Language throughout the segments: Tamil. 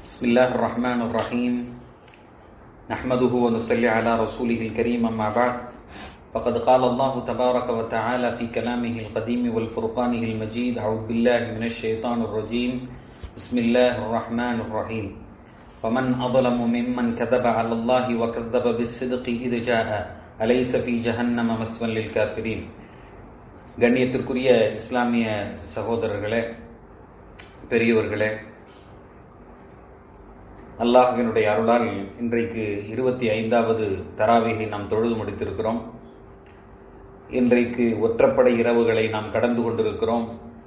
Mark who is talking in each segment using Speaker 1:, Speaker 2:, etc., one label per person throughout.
Speaker 1: بسم الله الرحمن الرحيم نحمده ونصلي على رسوله الكريم أما بعد فقد قال الله تبارك وتعالى في كلامه القديم والفرقانه المجيد أعوذ بالله من الشيطان الرجيم بسم الله الرحمن الرحيم ومن أظلم ممن كذب على الله وكذب بالصدق إذ جاء أليس في جهنم مثوى للكافرين கண்ணியத்திற்குரிய இஸ்லாமிய சகோதரர்களே பெரியவர்களே அல்லாஹினுடைய அருளால் இன்றைக்கு இருபத்தி ஐந்தாவது தராவிகை நாம் தொழுது முடித்திருக்கிறோம் இன்றைக்கு ஒற்றப்படை இரவுகளை நாம் கடந்து கொண்டிருக்கிறோம்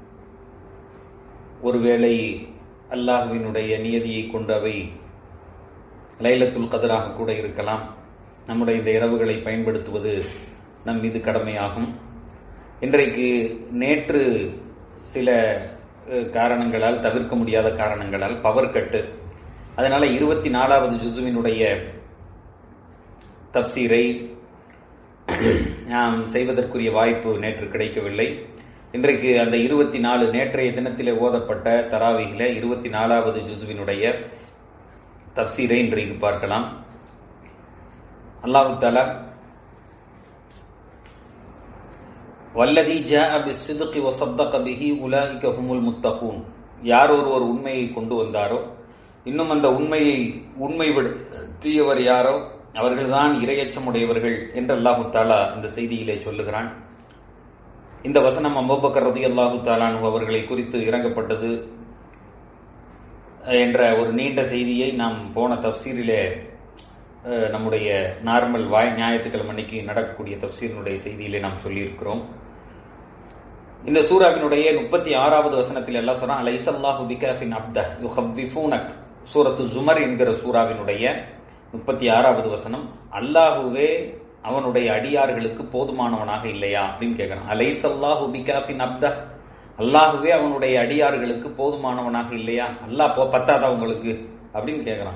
Speaker 1: ஒருவேளை அல்லாஹுவினுடைய நியதியை கொண்டு அவை லைலத்துல் கதராக கூட இருக்கலாம் நம்முடைய இந்த இரவுகளை பயன்படுத்துவது நம் மீது கடமையாகும் இன்றைக்கு நேற்று சில காரணங்களால் தவிர்க்க முடியாத காரணங்களால் பவர் கட்டு அதனால இருபத்தி நாலாவது ஜுசுவினுடைய தப்சீரை நாம் செய்வதற்குரிய வாய்ப்பு நேற்று கிடைக்கவில்லை இன்றைக்கு அந்த இருபத்தி நாலு நேற்றைய தினத்திலே ஓதப்பட்ட தராவிகில இருபத்தி நாலாவது ஜுசுவினுடைய தப்சீரை இன்றைக்கு பார்க்கலாம் அல்லாஹு தாலா வல்லதி ஜா பிஸ்ஸிதுகி வசத்தக பிஹி உலாயிக ஹுமுல் முத்தகூன் யார் ஒருவர் உண்மையை கொண்டு வந்தாரோ இன்னும் அந்த உண்மையை உண்மை தீயவர் யாரோ அவர்கள்தான் இரையச்சமுடையவர்கள் என்று அல்லாஹு தாலா இந்த செய்தியிலே சொல்லுகிறான் இந்த வசனம் அம்பபக்கர் ரதி அல்லாஹு தாலானு அவர்களை குறித்து இறங்கப்பட்டது என்ற ஒரு நீண்ட செய்தியை நாம் போன தப்சீரிலே நம்முடைய நார்மல் வாய் ஞாயிற்றுக்கிழமை அன்னைக்கு நடக்கக்கூடிய தப்சீரினுடைய செய்தியிலே நாம் சொல்லியிருக்கிறோம் இந்த சூராவினுடைய முப்பத்தி ஆறாவது வசனத்தில் எல்லாம் சொல்றான் அலைசல்லாஹு பிகாஃபின் அப்த யுஹவ்விஃபூனக் சூரத்து ஜுமர் என்கிற சூராவினுடைய முப்பத்தி ஆறாவது வசனம் அல்லாஹுவே அவனுடைய அடியார்களுக்கு போதுமானவனாக இல்லையா அப்படின்னு கேட்கிறான் அலைசல்லாஹு பிகாஃபின் அப்த அல்லாஹுவே அவனுடைய அடியார்களுக்கு போதுமானவனாக இல்லையா அல்லாஹ் பத்தாதா உங்களுக்கு அப்படின்னு கேட்கிறான்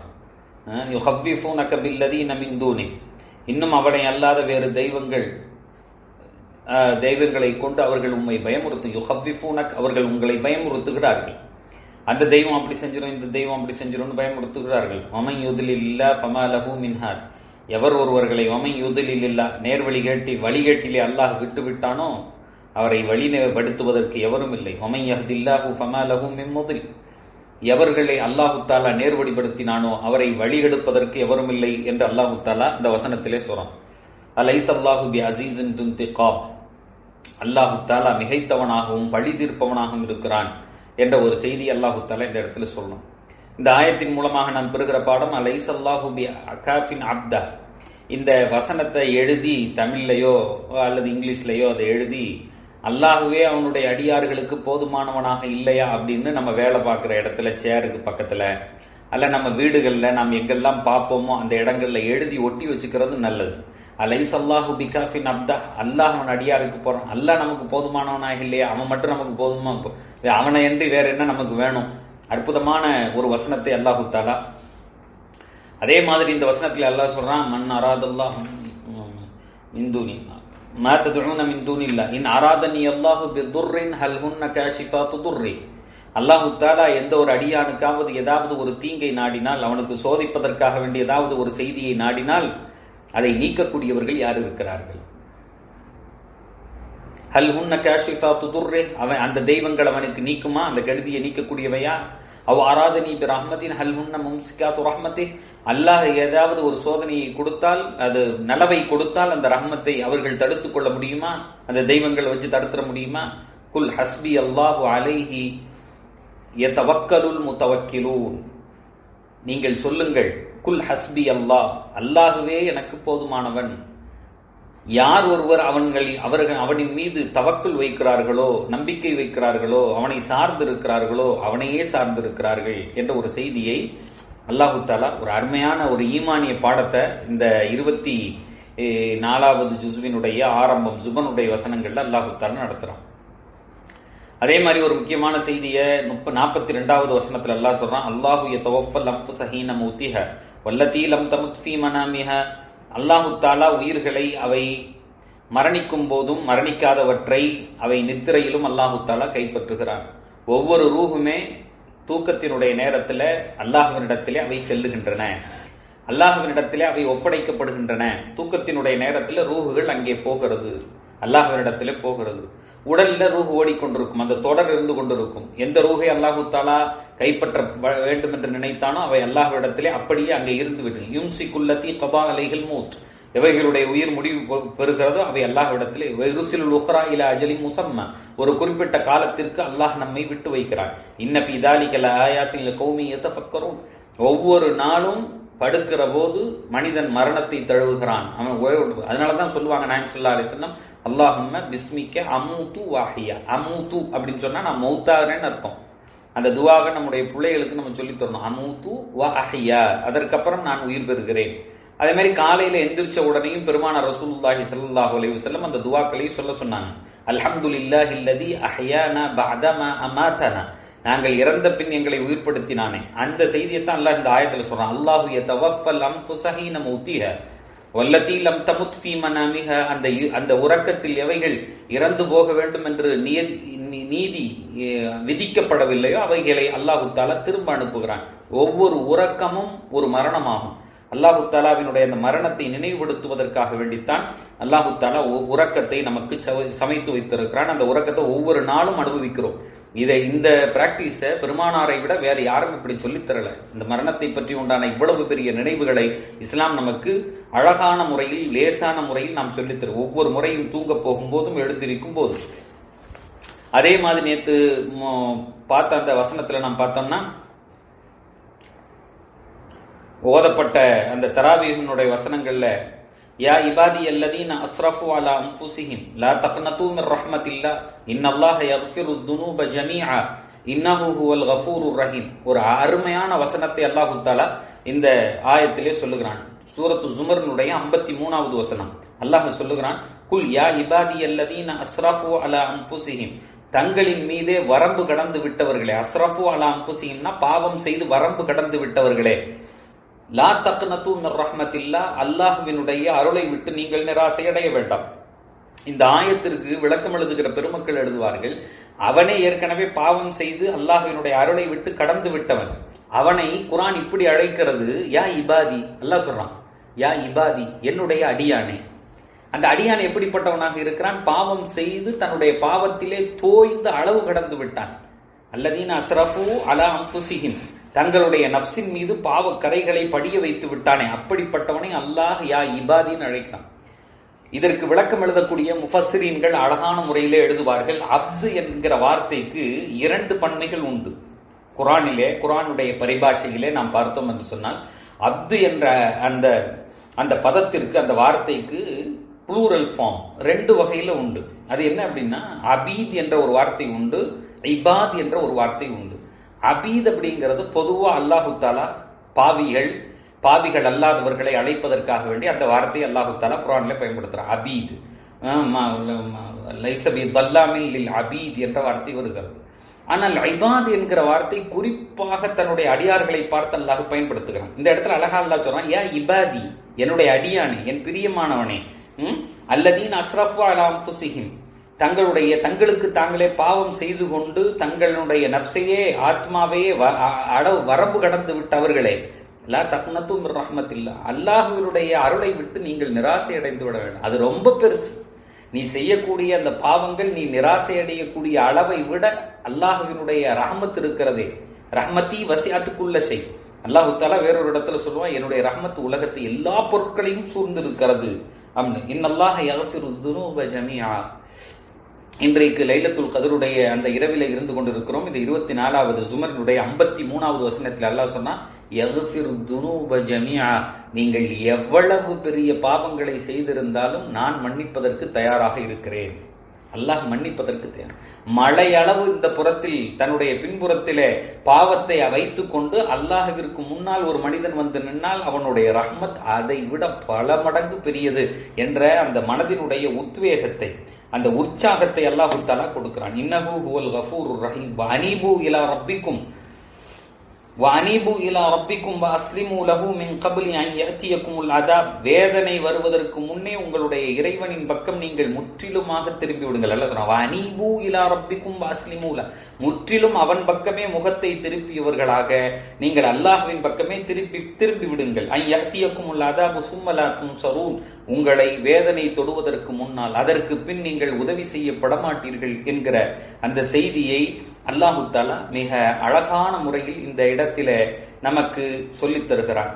Speaker 1: இன்னும் அவனை அல்லாத வேறு தெய்வங்கள் தெய்வங்களை கொண்டு அவர்கள் உண்மை பயமுறுத்தும் யுஹப்பிஃபூனக் அவர்கள் உங்களை பயமுறுத்துகிறார்கள் அந்த தெய்வம் அப்படி செஞ்சிடும் இந்த தெய்வம் அப்படி செஞ்சிடும் பயமுறுத்துகிறார்கள் மமை யுதிலில் இல்லா பமாலஹூ மின்ஹார் எவர் ஒருவர்களை மமை யுதிலில் இல்லா நேர்வழி கேட்டி வழிகேட்டிலே அல்லாஹ் விட்டு விட்டானோ அவரை வழிபடுத்துவதற்கு எவரும் இல்லை மமை யஹ்தில்லாஹு ஃபமாலஹூ மிம்முதில் எவர்களை அல்லாஹு தாலா நேர்வழிப்படுத்தினானோ அவரை வழிகெடுப்பதற்கு எவரும் இல்லை என்று அல்லாஹு தாலா இந்த வசனத்திலே சொல்றான் அலைஸ் அல்லாஹு பி அசீசின் துன்திகாப் அல்லாஹு தாலா மிகைத்தவனாகவும் பழி தீர்ப்பவனாகவும் இருக்கிறான் என்ற ஒரு செய்தி அல்லாஹு தாலா இந்த இடத்துல சொல்லணும் இந்த ஆயத்தின் மூலமாக நாம் பெறுகிற பாடம் அலைஸ் அல்லாஹு பி அகாஃபின் அப்தா இந்த வசனத்தை எழுதி தமிழ்லையோ அல்லது இங்கிலீஷ்லயோ அதை எழுதி அல்லாஹுவே அவனுடைய அடியார்களுக்கு போதுமானவனாக இல்லையா அப்படின்னு நம்ம வேலை பார்க்குற இடத்துல சேருக்கு பக்கத்துல அல்ல நம்ம வீடுகள்ல நாம் எங்கெல்லாம் பார்ப்போமோ அந்த இடங்கள்ல எழுதி ஒட்டி வச்சுக்கிறது நல்லது அலைஸ் அல்லாஹு பிகாஃபின் அப்தா அல்லாஹ் அவன் அடியாருக்கு போறான் அல்லாஹ் நமக்கு போதுமானவனாக இல்லையா அவன் மட்டும் நமக்கு போதுமா அவனை என்று வேற என்ன நமக்கு வேணும் அற்புதமான ஒரு வசனத்தை அல்லாஹு தாலா அதே மாதிரி இந்த வசனத்துல அல்லாஹ் சொல்றான் மண் அராதல்லாஹ் இந்துனி ما تدعون من دون الله إن أرادني الله بضر هل هن كاشفات ضري அல்லாஹு தாலா எந்த ஒரு அடியானுக்காவது ஏதாவது ஒரு தீங்கை நாடினால் அவனுக்கு சோதிப்பதற்காக வேண்டிய ஏதாவது ஒரு செய்தியை நாடினால் அதை நீக்கக்கூடியவர்கள் யார் இருக்கிறார்கள் ஹல் உன்ன காஷிஃபா துதுர்ரே அவன் அந்த தெய்வங்கள் அவனுக்கு நீக்குமா அந்த கருதியை நீக்கக்கூடியவையா அவ் ஆராதனி ரஹ்மத்தின் ஹல் உன்ன மும்சிகாத்து ரஹ்மத்தே அல்லாஹ் ஏதாவது ஒரு சோதனையை கொடுத்தால் அது நலவை கொடுத்தால் அந்த ரஹ்மத்தை அவர்கள் தடுத்துக் கொள்ள முடியுமா அந்த தெய்வங்களை வச்சு தடுத்துட முடியுமா குல் ஹஸ்பி அல்லாஹு அலைஹி எத்தவக்கலுல் முத்தவக்கிலூன் நீங்கள் சொல்லுங்கள் குல் ஹஸ்பி அல்லாஹ் அல்லாஹுவே எனக்கு போதுமானவன் யார் ஒருவர் அவன்கள் அவர்கள் அவனின் மீது தவக்குள் வைக்கிறார்களோ நம்பிக்கை வைக்கிறார்களோ அவனை சார்ந்திருக்கிறார்களோ அவனையே சார்ந்திருக்கிறார்கள் என்ற ஒரு செய்தியை அல்லாஹு தாலா ஒரு அருமையான ஒரு ஈமானிய பாடத்தை இந்த இருபத்தி நாலாவது ஜுஸ்வினுடைய ஆரம்பம் ஜுபனுடைய வசனங்கள்ல அல்லாஹு தாலா நடத்துறான் அதே மாதிரி ஒரு முக்கியமான செய்திய முப்ப நாற்பத்தி ரெண்டாவது வசனத்துல அல்லாஹ் சொல்றான் அல்லாஹு தவஃபல் அம்பு சஹீன மூத்திஹ வல்லத்தீ லம் தமுத் ஃபீ மனாமிஹ அல்லாஹு தாலா உயிர்களை அவை மரணிக்கும் போதும் மரணிக்காதவற்றை அவை நித்திரையிலும் அல்லாஹு தாலா கைப்பற்றுகிறான் ஒவ்வொரு ரூகுமே தூக்கத்தினுடைய நேரத்துல அல்லாஹ்வினிடத்திலே அவை செல்லுகின்றன அல்லாஹ்வினிடத்திலே அவை ஒப்படைக்கப்படுகின்றன தூக்கத்தினுடைய நேரத்துல ரூகுகள் அங்கே போகிறது அல்லாஹ்வினிடத்திலே போகிறது உடல்ல ரூஹ் ஓடிக்கொண்டிருக்கும் அந்த தொடர் இருந்து கொண்டிருக்கும் எந்த ரூகை அல்லாஹு தாலா கைப்பற்ற வ- வேண்டும் என்று நினைத்தானோ அவை அல்லாஹ்விடத்திலே அப்படியே அங்கே இருந்து விடும் யும்சி குல்லத்தி கபா அலைகள் மூத் எவைகளுடைய உயிர் முடிவு பெ- பெறுகிறதோ அவை அல்லாஹ்விடத்திலே வெருசில் உஹ்ரா இல அஜலி முசம்ம ஒரு குறிப்பிட்ட காலத்திற்கு அல்லாஹ் நம்மை விட்டு வைக்கிறான் இன்ன ஃபி தாலிக லஆயாத்தின் லிகௌமி யதஃபக்கரூன் ஒவ்வொரு நாளும் படுக்கிற போது மனிதன் மரணத்தை தழுவுகிறான் அவன் ஓய்வு அதனாலதான் சொல்லுவாங்க நாயம் சொல்லா அலிசல்லம் அல்லாஹும்ம பிஸ்மிக்க அமூத்து வாஹியா அமூத்து அப்படின்னு சொன்னா நான் மௌத்தாகிறேன்னு அர்த்தம் அந்த துவாவை நம்முடைய பிள்ளைகளுக்கு நம்ம சொல்லித் தரணும் அமூத்து வ அஹியா அதற்கப்புறம் நான் உயிர் பெறுகிறேன் அதே மாதிரி காலையில எந்திரிச்ச உடனேயும் பெருமான ரசூலுல்லாஹி ஸல்லல்லாஹு அலைஹி வஸல்லம் அந்த துவாக்களை சொல்ல சொன்னாங்க அல்ஹம்துலில்லாஹி அல்லதி அஹ்யானா பஅதமா அமாதனா நாங்கள் இறந்த பின் எங்களை உயிர்ப்படுத்தினானே அந்த செய்தியை தான் அல்லாஹ் இந்த ஆயத்துல சொல்றான் அல்லாஹு யதவஃபல் அன்ஃபுஸஹீன மௌத்திஹா வல்லதி லம் தமுத் ஃபீ மனாமிஹ அந்த இ- அந்த உறக்கத்தில் எவைகள் இறந்து போக வேண்டும் என்று நியதி நீ- நீதி எ, விதிக்கப்படவில்லையோ அவைகளை அல்லாஹு தாலா திரும்ப அனுப்புகிறான் ஒவ்வொரு உறக்கமும் ஒரு மரணமாகும் அல்லாஹு தாலாவினுடைய அந்த மரணத்தை நினைவுபடுத்துவதற்காக வேண்டித்தான் அல்லாஹு தாலா ஒ- உறக்கத்தை நமக்கு சவ- சமைத்து வைத்திருக்கிறான் அந்த உறக்கத்தை ஒவ்வொரு நாளும் அனுபவிக்கிறோம் இதை இந்த பிராக்டிஸ பெருமானாரை விட வேற யாரும் இப்படி சொல்லித் தரல இந்த மரணத்தை பற்றி உண்டான இவ்வளவு பெரிய நினைவுகளை இஸ்லாம் நமக்கு அழகான முறையில் லேசான முறையில் நாம் சொல்லித் தரும் ஒவ்வொரு முறையும் தூங்க போகும்போதும் எழுந்திருக்கும் போதும் அதே மாதிரி நேத்து ம- பார்த்த அந்த வசனத்துல நாம் பார்த்தோம்னா ஓதப்பட்ட அந்த தராவீகனுடைய வசனங்கள்ல யா இபாதி அல்லதீன அஸ்ரஃபு அலா அன்ஃபுஸிஹிம் லா தக்னது மின் ரஹ்மத்தில்லா இன்னல்லாஹ யக்ஃபிரு துனூப ஜமீஆ இன்னஹு ஹுவல் கஃபூருர் ரஹீம் ஒரு அருமையான வசனத்தை அல்லாஹ் தஆலா இந்த ஆயத்திலே சொல்லுகிறான் சூரத்து ஜுமர்னுடைய 53வது வசனம் அல்லாஹ் சொல்லுகிறான் குல் யா இபாதி அல்லதீன அஸ்ரஃபு அலா அன்ஃபுஸிஹிம் தங்களின் மீதே வரம்பு கடந்து விட்டவர்களே அஸ்ரஃபு அலா அன்ஃபுஸிஹிம்னா பாவம் செய்து வரம்பு கடந்து விட்டவர்களே லா தக்னது மிர் ரஹ்மத்தில்லா அல்லாஹ்வினுடைய அருளை விட்டு நீங்கள் நிராசை அடைய வேண்டாம் இந்த ஆயத்திற்கு விளக்கம் எழுதுகிற பெருமக்கள் எழுதுவார்கள் அவனே ஏற்கனவே பாவம் செய்து அல்லாஹ்வினுடைய அருளை விட்டு கடந்து விட்டவன் அவனை குரான் இப்படி அழைக்கிறது யா இபாதி அல்லாஹ் சொல்றான் யா இபாதி என்னுடைய அடியானே அந்த அடியான் எப்படிப்பட்டவனாக இருக்கிறான் பாவம் செய்து தன்னுடைய பாவத்திலே தோய்ந்த அளவு கடந்து விட்டான் அல்லதீன அஸ்ரஃபு அலா அம்புசிஹிம் தங்களுடைய நப்சின் மீது பாவ கரைகளை படிய வைத்து விட்டானே அப்படிப்பட்டவனை அல்லாஹ் யா இபாதின்னு அழைக்கிறான் இதற்கு விளக்கம் எழுதக்கூடிய முஃபஸ்ஸிரீன்கள் அழகான முறையிலே எழுதுவார்கள் அப்து என்கிற வார்த்தைக்கு இரண்டு பன்மைகள் உண்டு குரானிலே குரானுடைய பரிபாஷையிலே நாம் பார்த்தோம் என்று சொன்னால் அப்து என்ற அந்த அந்த பதத்திற்கு அந்த வார்த்தைக்கு ப்ளூரல் ஃபார்ம் ரெண்டு வகையில உண்டு அது என்ன அப்படின்னா அபீத் என்ற ஒரு வார்த்தை உண்டு இபாத் என்ற ஒரு வார்த்தை உண்டு அபீத் அப்படிங்கிறது பொதுவா அல்லாஹு தாலா பாவிகள் பாவிகள் அல்லாதவர்களை அழைப்பதற்காக வேண்டி அந்த வார்த்தையை அல்லாஹு தாலா குரான்ல பயன்படுத்துறான் அபீத் ஆஹ் ம- ம- லைசபி தல்லாமில் லில் அபீத் என்ற வார்த்தை வருகிறது ஆனால் ஐபாத் என்கிற வார்த்தை குறிப்பாக தன்னுடைய அடியார்களை பார்த்து அல்லாஹ் பயன்படுத்துகிறான் இந்த இடத்துல அழகா அல்லாஹ் சொல்றான் யா இபாதி என்னுடைய அடியானே என் பிரியமானவனே ம்? அல்லதீன் அஸ்ரஃபு அலா அன்ஃபுஸிஹிம் தங்களுடைய தங்களுக்கு தாங்களே பாவம் செய்து கொண்டு தங்களுடைய நப்சையே ஆத்மாவையே வ- அ- அட- வரம்பு கடந்து விட்டவர்களே லா தக்னத்து மிர் ரஹ்மத்தில்லா அல்லாஹ்வினுடைய அருளை விட்டு நீங்கள் நிராசை அடைந்து விட வேண்டும் அது ரொம்ப பெருசு நீ செய்யக்கூடிய அந்த பாவங்கள் நீ நிராசை அடையக்கூடிய அளவை விட அல்லாஹ்வினுடைய ரஹமத் இருக்கிறதே ரஹ்மத்தி வசியாத்துக்குள்ள செய் அல்லாஹு தாலா வேறொரு இடத்துல சொல்லுவான் என்னுடைய ரஹ்மத் உலகத்தை எல்லா பொருட்களையும் சூழ்ந்து இருக்கிறது அப்படின்னு இன்னல்லாஹ யக்ஃபிரு துனூப ஜமீஆ இன்றைக்கு லைலத்துல் கதருடைய அந்த இரவில இருந்து கொண்டிருக்கிறோம் இந்த இருபத்தி நாலாவது ஜுமரினுடைய ஐம்பத்தி மூணாவது வசனத்தில் அல்லாஹ் சொன்னா யக்ஃபிரு துனூப ஜமீஆ நீங்கள் எவ்வளவு பெரிய பாவங்களை செய்திருந்தாலும் நான் மன்னிப்பதற்கு தயாராக இருக்கிறேன் அல்லாஹ் மன்னிப்பதற்கு தயார் மழையளவு இந்த புறத்தில் தன்னுடைய பின்புறத்திலே பாவத்தை வைத்துக் கொண்டு அல்லாஹ்விற்கு முன்னால் ஒரு மனிதன் வந்து நின்னால் அவனுடைய ரஹ்மத் அதை விட பல மடங்கு பெரியது என்ற அந்த மனதினுடைய உத்வேகத்தை அந்த உற்சாகத்தை அல்லாஹு தாலா கொடுக்கிறான் இன்னஹு ஹுவல் கஃபூர் ரஹீம் அனீபு இலா ரப்பிக்கும் وَأَنِيبُوا إِلَى رَبِّكُمْ وَأَسْلِمُوا لَهُ مِنْ قَبْلِ أَنْ يَأْتِيَكُمُ الْعَذَابُ வேதனை வருவதற்கு முன்னே உங்களுடைய இறைவனின் பக்கம் நீங்கள் முற்றிலுமாக திரும்பி விடுங்கள் அல்ல சொன்னா அனீபு இலா ரப்பிக்கும் வாஸ்லிமு முற்றிலும் அவன் பக்கமே முகத்தை திருப்பியவர்களாக நீங்கள் அல்லாஹ்வின் பக்கமே திருப்பி திரும்பி விடுங்கள் ஐ யத்தியக்கும் அதாபு சும்மலாக்கும் சரூன் உங்களை வேதனை தொடுவதற்கு முன்னால் அதற்கு பின் நீங்கள் உதவி செய்யப்பட மாட்டீர்கள் என்கிற அந்த செய்தியை அல்லாஹு தாலா மிக அழகான முறையில் இந்த இடத்தில நமக்கு சொல்லித் தருகிறான்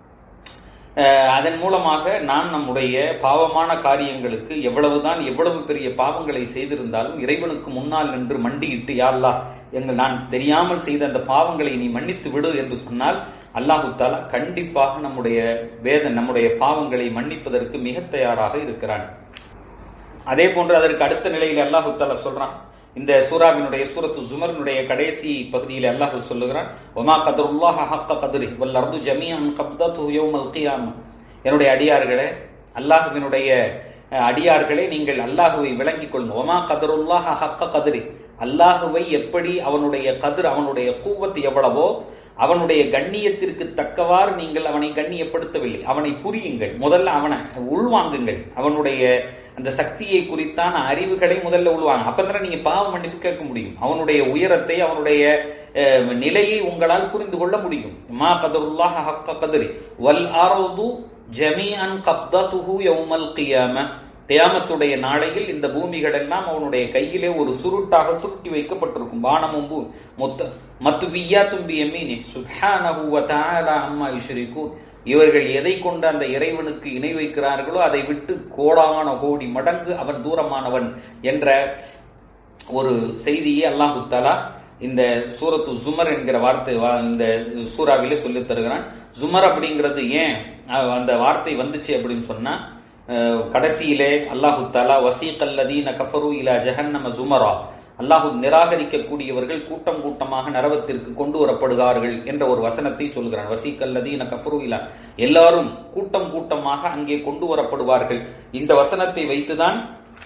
Speaker 1: அதன் மூலமாக நாம் நம்முடைய பாவமான காரியங்களுக்கு எவ்வளவுதான் எவ்வளவு பெரிய பாவங்களை செய்திருந்தாலும் இறைவனுக்கு முன்னால் நின்று மண்டியிட்டு யாழ்லா எங்கள் நான் தெரியாமல் செய்த அந்த பாவங்களை நீ மன்னித்து விடு என்று சொன்னால் அல்லாஹு தாலா கண்டிப்பாக நம்முடைய வேதன் நம்முடைய பாவங்களை மன்னிப்பதற்கு மிக தயாராக இருக்கிறான் அதே போன்று அதற்கு அடுத்த நிலையில் அல்லாஹு தாலா சொல்றான் இந்த சூராவினுடைய சூரத்து ஜுமரினுடைய கடைசி பகுதியில் அல்லாஹ் சொல்லுகிறான் ஒமா கதருல்லாஹ ஹக்க கதிரி வல் அர்து ஜமீஅன் கப்தத்து யௌமல் கியாம என்னுடைய அடியார்களே அல்லாஹுவினுடைய அடியார்களே நீங்கள் அல்லாஹுவை விளங்கிக் கொள்ளுங்க ஒமா கதருல்லாஹ ஹக்க கதிரி அல்லாஹுவை எப்படி அவனுடைய கதிர் அவனுடைய கூவத்து எவ்வளவோ அவனுடைய கண்ணியத்திற்கு தக்கவாறு நீங்கள் அவனை கண்ணியப்படுத்தவில்லை அவனை புரியுங்கள் முதல்ல அவனை உள்வாங்குங்கள் அவனுடைய அந்த சக்தியை குறித்தான அறிவுகளை முதல்ல உள்வாங்க அப்பதான் நீங்க பாவம் மன்னிப்பு கேட்க முடியும் அவனுடைய உயரத்தை அவனுடைய நிலையை உங்களால் புரிந்து கொள்ள முடியும் மா கதருல்லாஹ ஹக்க கதிரி வல் அர்து ஜமீஅன் கப்தத்துஹு யௌமல் கியாம தியாமத்துடைய நாளையில் இந்த பூமிகள் எல்லாம் அவனுடைய கையிலே ஒரு சுருட்டாக சுருட்டி வைக்கப்பட்டிருக்கும் வானமும் மொத்த மத்து வியா தும்பி எம்மீனி சுப்ஹானஹு வ தஆலா அம்மா யுஷ்ரிகூன் இவர்கள் எதை கொண்டு அந்த இறைவனுக்கு இணை வைக்கிறார்களோ அதை விட்டு கோடான கோடி மடங்கு அவன் தூரமானவன் என்ற ஒரு செய்தியை அல்லாஹு தாலா இந்த சூரத்து ஜுமர் என்கிற வார்த்தை இந்த சூறாவிலே சொல்லித் தருகிறான் ஜுமர் அப்படிங்கிறது ஏன் அந்த வார்த்தை வந்துச்சு அப்படின்னு சொன்னா கடைசியிலே அல்லாஹு தாலா வசீக் அல்லதீன கஃபரு இலா ஜஹன்னம ஜுமரா அல்லாஹு நிராகரிக்கக்கூடியவர்கள் கூட்டம் கூட்டமாக நரவத்திற்கு கொண்டு வரப்படுகிறார்கள் என்ற ஒரு வசனத்தை சொல்கிறான் வசீக் அல்லதீன கஃபரு இலா எல்லாரும் கூட்டம் கூட்டமாக அங்கே கொண்டு வரப்படுவார்கள் இந்த வசனத்தை வைத்துதான்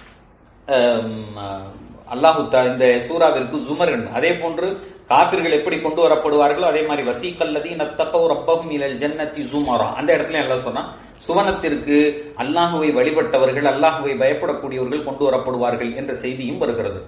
Speaker 1: அல்லாஹு இந்த சூறாவிற்கு ஜுமர் அதே போன்று காபிர்கள் எப்படி கொண்டு வரப்படுவார்களோ அதே மாதிரி வசீக்கல்லதி நத்தகோ ரப்பகும் இலல் ஜன்னத்தி ஜுமரா அந்த இடத்துல எல்லாம் சொன்னா சுவனத்திற்கு அல்லாஹுவை வழிபட்டவர்கள் அல்லாஹுவை பயப்படக்கூடியவர்கள் கொண்டு வரப்படுவார்கள் என்ற செய்தியும் வருகிறது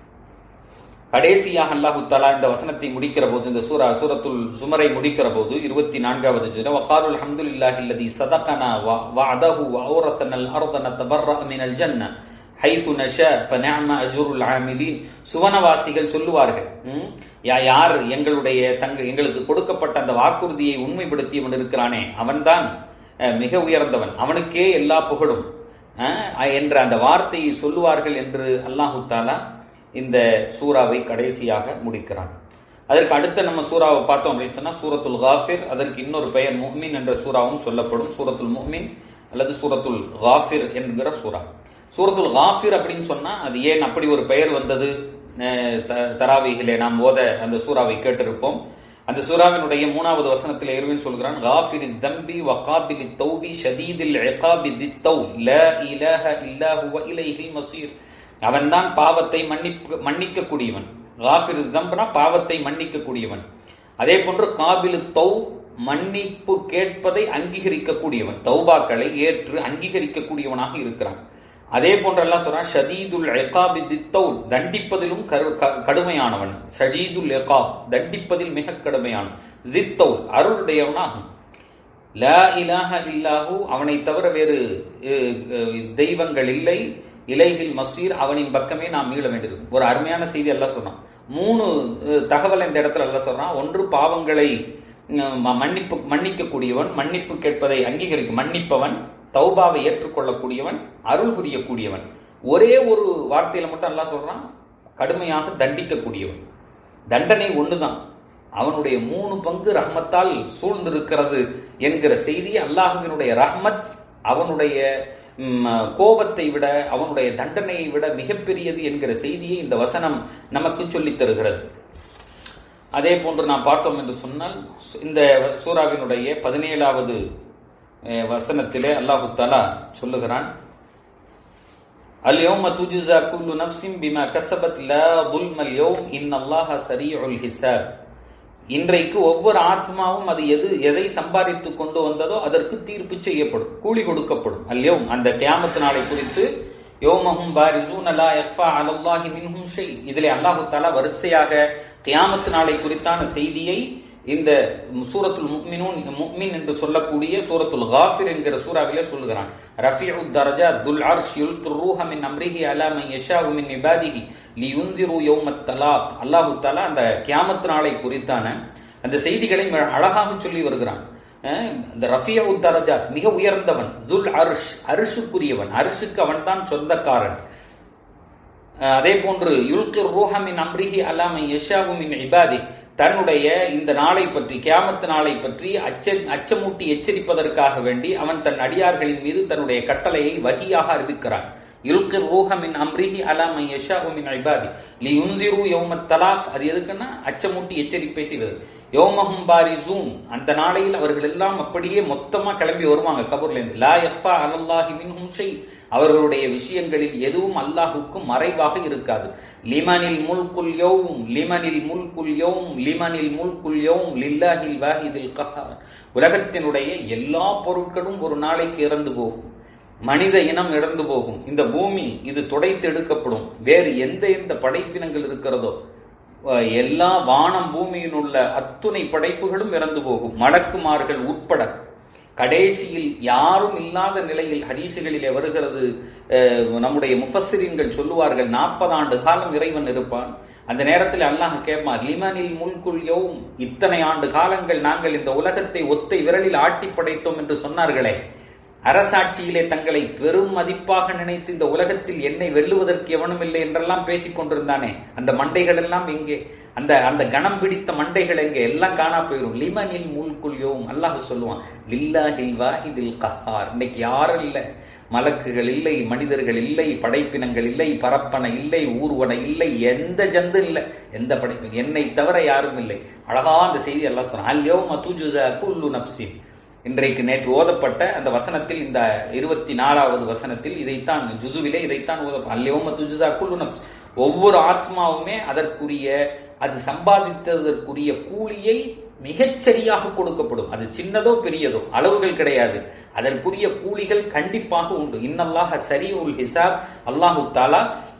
Speaker 1: கடைசியாக அல்லாஹு தலா இந்த வசனத்தை முடிக்கிற போது இந்த சூரா சூரத்துல் சுமரை முடிக்கிற போது இருபத்தி நான்காவது ஜுர வகாருல் அஹமதுல்லாஹி அல்லதி சதகனா வஅதஹு வஅௌரதனல் அர்த நதபர்ர மினல் ஜன்ன ஹைத்து நஷ ஃபநிஅம அஜ்ருல் ஆமிலீன் சுவனவாசிகள் சொல்லுவார்கள் யார் எங்களுடைய தங்க எங்களுக்கு கொடுக்கப்பட்ட அந்த வாக்குறுதியை உண்மைப்படுத்தியவன் இருக்கிறானே அவன்தான் மிக உயர்ந்தவன் அவனுக்கே எல்லா புகழும் என்ற அந்த வார்த்தையை சொல்லுவார்கள் என்று அல்லாஹு தாலா இந்த சூறாவை கடைசியாக முடிக்கிறான் அதற்கு அடுத்த நம்ம சூறாவை பார்த்தோம் அப்படின்னு சொன்னா சூரத்துல் காஃபிர் அதற்கு இன்னொரு பெயர் முஹ்மின் என்ற சூறாவும் சொல்லப்படும் சூரத்துல் முஹ்மின் அல்லது சூரத்துல் காஃபிர் என்கிற சூறா சூரத்துல் காஃபிர் அப்படின்னு சொன்னா அது ஏன் அப்படி ஒரு பெயர் வந்தது தராவிகளே நாம் ஓத அந்த சூறாவை கேட்டிருப்போம் அந்த சூறாவினுடைய மூணாவது வசனத்தில் இருவின் சொல்கிறான் காஃபிரி தம்பி வகாபிலி தௌபி ஷதீதில் இகாபி தித்தௌ ல இலஹ இல்லா ஹுவ இலைஹில் மசீர் அவன்தான் பாவத்தை மன்னிப்பு மன்னிக்க கூடியவன் காஃபிர் தம்பனா பாவத்தை மன்னிக்க கூடியவன் அதே போன்று காபிலு தௌ மன்னிப்பு கேட்பதை அங்கீகரிக்க கூடியவன் தௌபாக்களை ஏற்று அங்கீகரிக்க கூடியவனாக இருக்கிறான் அதே போன்றெல்லாம் சொல்றான் ஷதீதுல் எகாபி தித்தௌல் தண்டிப்பதிலும் கடுமையானவன் ஷதீதுல் எகாப் தண்டிப்பதில் மிக கடுமையானவன் தித்தௌல் அருளுடையவனாகும் லா இலாஹ இல்லாஹு அவனை தவிர வேறு தெய்வங்கள் இல்லை இலைகில் மசீர் அவனின் பக்கமே நாம் மீள வேண்டியிருக்கும் ஒரு அருமையான செய்தி எல்லாம் சொன்னான் மூணு தகவல் இந்த இடத்துல எல்லாம் சொல்றான் ஒன்று பாவங்களை மன்னிப்பு மன்னிக்கக்கூடியவன் மன்னிப்பு கேட்பதை அங்கீகரிக்கும் மன்னிப்பவன் தௌபாவை ஏற்றுக்கொள்ளக்கூடியவன் அருள் புரியக்கூடியவன் ஒரே ஒரு வார்த்தையில மட்டும் எல்லாம் சொல்றான் கடுமையாக தண்டிக்கக்கூடியவன் தண்டனை ஒண்ணுதான் அவனுடைய மூணு பங்கு ரஹ்மத்தால் சூழ்ந்திருக்கிறது என்கிற செய்தி அல்லாஹுவினுடைய ரஹ்மத் அவனுடைய கோபத்தை விட அவனுடைய தண்டனையை விட மிகப்பெரியது என்கிற செய்தியை இந்த வசனம் நமக்கு சொல்லித் தருகிறது அதே போன்று நாம் பார்த்தோம் என்று சொன்னால் இந்த சூறாவினுடைய பதினேழாவது வசனத்திலே அல்லாஹு தாலா சொல்லுகிறான் اليوم تجزى كل نفس بما كسبت لا ظلم اليوم ان الله سريع الحساب இன்றைக்கு ஒவ்வொரு ஆத்மாவும் அது எது எதை சம்பாதித்து கொண்டு வந்ததோ அதற்கு தீர்ப்பு செய்யப்படும் கூலி கொடுக்கப்படும் அல்லையும் அந்த கியாமத்து நாளை குறித்து யோமஹும் பாரிசூன் அலா எஃபா அலல்லாஹி மின்ஹும் ஷை இதிலே அல்லாஹு தாலா வரிசையாக கியாமத்து நாளை குறித்தான செய்தியை இந்த சூரத்துல் முக்மினூன் முக்மின் என்று சொல்லக்கூடிய சூரத்துல் காஃபிர் என்கிற சூறாவிலே சொல்லுகிறான் ரஃபிஉ தரஜா துல் அர்ஷ் யுல்கு ரூஹ மின் அம்ரிஹி அலா மன் யஷாஉ மின் இபாதிஹி லியுன்திரு யௌமத் தலாக் அல்லாஹு தஆலா அந்த கியாமத் நாளை குறித்தான அந்த செய்திகளை அழகாக சொல்லி வருகிறான் இந்த ரஃபியா தரஜாத் மிக உயர்ந்தவன் துல் அர்ஷ் அரிஷுக்குரியவன் அரிஷுக்கு அவன் தான் சொந்தக்காரன் அதே போன்று யுல்கு ரூஹமின் அம்ரிஹி அலாமை யஷாவுமின் இபாதி தன்னுடைய இந்த நாளை பற்றி கியாமத்து நாளை பற்றி அச்ச அச்சமூட்டி எச்சரிப்பதற்காக வேண்டி அவன் தன் அடியார்களின் மீது தன்னுடைய கட்டளையை வகியாக அறிவிக்கிறான் யுல்கு ரூஹமின் அம்ரிஹி அலாமை யஷாவுமின் இபாதி லி யுந்திரு யௌமத் தலாக் அது எதுக்குன்னா அச்சமூட்டி எச்சரிப்பை செய்வது யோமஹும் பாரிசூன் அந்த நாளையில் அவர்கள் எல்லாம் அப்படியே மொத்தமா கிளம்பி வருவாங்க கபூர்ல இருந்து லா யஃபா அலல்லாஹி மின்ஹும் ஷை அவர்களுடைய விஷயங்களில் எதுவும் அல்லாஹுக்கும் மறைவாக இருக்காது லிமனில் முல்குல் யௌம் லிமனில் முல்குல் யௌம் லிமனில் முல்குல் யௌம் லில்லாஹில் வாஹிதில் கஹார் உலகத்தினுடைய எல்லா பொருட்களும் ஒரு நாளைக்கு இறந்து போகும் மனித இனம் இறந்து போகும் இந்த பூமி இது துடைத்து எடுக்கப்படும் வேறு எந்த எந்த படைப்பினங்கள் இருக்கிறதோ எல்லா வானம் பூமியில் உள்ள அத்துணை படைப்புகளும் இறந்து போகும் மலக்குமார்கள் உட்பட கடைசியில் யாரும் இல்லாத நிலையில் ஹதீசுகளிலே வருகிறது நம்முடைய முஃபசிரியன்கள் சொல்லுவார்கள் நாற்பது ஆண்டு காலம் இறைவன் இருப்பான் அந்த நேரத்தில் அல்லாஹ் கேட்பார் லிமனில் முல்குல் யோவும் இத்தனை ஆண்டு காலங்கள் நாங்கள் இந்த உலகத்தை ஒத்தை விரலில் ஆட்டி படைத்தோம் என்று சொன்னார்களே அரசாட்சியிலே தங்களை பெரும் மதிப்பாக நினைத்து இந்த உலகத்தில் என்னை வெல்லுவதற்கு எவனும் இல்லை என்றெல்லாம் பேசிக் கொண்டிருந்தானே அந்த மண்டைகள் எல்லாம் எங்கே அந்த அந்த கணம் பிடித்த மண்டைகள் எங்கே எல்லாம் காணா போயிடும் லிமனில் மூல்குல் யோவும் அல்லாஹ் சொல்லுவான் லில்லாஹில் வாஹிதில் கஹார் இன்னைக்கு யாரும் இல்லை மலக்குகள் இல்லை மனிதர்கள் இல்லை படைப்பினங்கள் இல்லை பரப்பன இல்லை ஊர்வன இல்லை எந்த ஜந்து இல்லை எந்த படைப்பு என்னை தவிர யாரும் இல்லை அழகா அந்த செய்தி எல்லாம் சொல்றான் அல்யோ மதுஜுசா குல்லு நப்சின் இன்றைக்கு நேற்று ஓதப்பட்ட அந்த வசனத்தில் இந்த இருபத்தி நாலாவது வசனத்தில் இதைத்தான் ஜுசுவிலே இதைத்தான் ஓத அல்லியோம துஜுதா குல்லு நப்ஸ் ஒவ்வொரு ஆத்மாவுமே அதற்குரிய அது சம்பாதித்ததற்குரிய கூலியை மிகச்சரியாக கொடுக்கப்படும் அது சின்னதோ பெரியதோ அளவுகள் கிடையாது அதற்குரிய கூலிகள் கண்டிப்பாக உண்டு இன்னல்லாக சரி உல் ஹிசாப் அல்லாஹு தாலா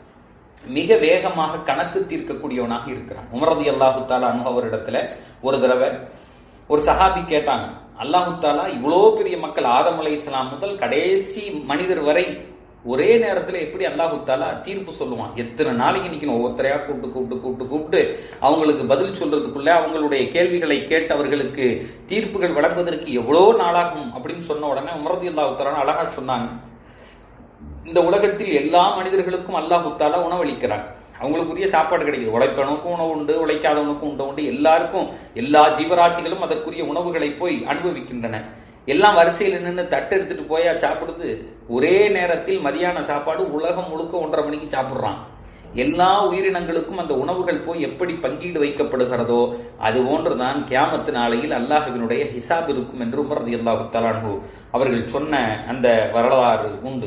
Speaker 1: மிக வேகமாக கணக்கு தீர்க்கக்கூடியவனாக இருக்கிறான் உமரதி அல்லாஹு தாலா அனுபவரிடத்துல ஒரு தடவை ஒரு சஹாபி கேட்டாங்க அல்லாஹு தாலா இவ்வளோ பெரிய மக்கள் ஆதம் அலை இஸ்லாம் முதல் கடைசி மனிதர் வரை ஒரே நேரத்துல எப்படி அல்லாஹு தாலா தீர்ப்பு சொல்லுவான் எத்தனை நாளைக்கு நிக்கணும் ஒவ்வொருத்தரையா கூப்பிட்டு கூப்பிட்டு கூப்பிட்டு கூப்பிட்டு அவங்களுக்கு பதில் சொல்றதுக்குள்ள அவங்களுடைய கேள்விகளை கேட்டு அவர்களுக்கு தீர்ப்புகள் வழங்குவதற்கு எவ்வளோ நாளாகும் அப்படின்னு சொன்ன உடனே உமரதி அல்லாஹு தாலா அழகா சொன்னாங்க இந்த உலகத்தில் எல்லா மனிதர்களுக்கும் அல்லாஹு தாலா உணவளிக்கிறான் அவங்களுக்குரிய சாப்பாடு கிடைக்குது உழைப்பவனுக்கும் உணவு உண்டு உழைக்காதவனுக்கும் உண்டு உண்டு எல்லாருக்கும் எல்லா ஜீவராசிகளும் அதற்குரிய உணவுகளை போய் அனுபவிக்கின்றன எல்லாம் வரிசையில் நின்று தட்டு எடுத்துட்டு போயா சாப்பிடுது ஒரே நேரத்தில் மதியான சாப்பாடு உலகம் முழுக்க ஒன்றரை மணிக்கு சாப்பிடுறான் எல்லா உயிரினங்களுக்கும் அந்த உணவுகள் போய் எப்படி பங்கீடு வைக்கப்படுகிறதோ அது போன்றுதான் கியாமத்து நாளையில் அல்லாஹுவினுடைய ஹிசாப் இருக்கும் என்று உமரது அல்லாஹு தலான்ஹு அவர்கள் சொன்ன அந்த வரலாறு உண்டு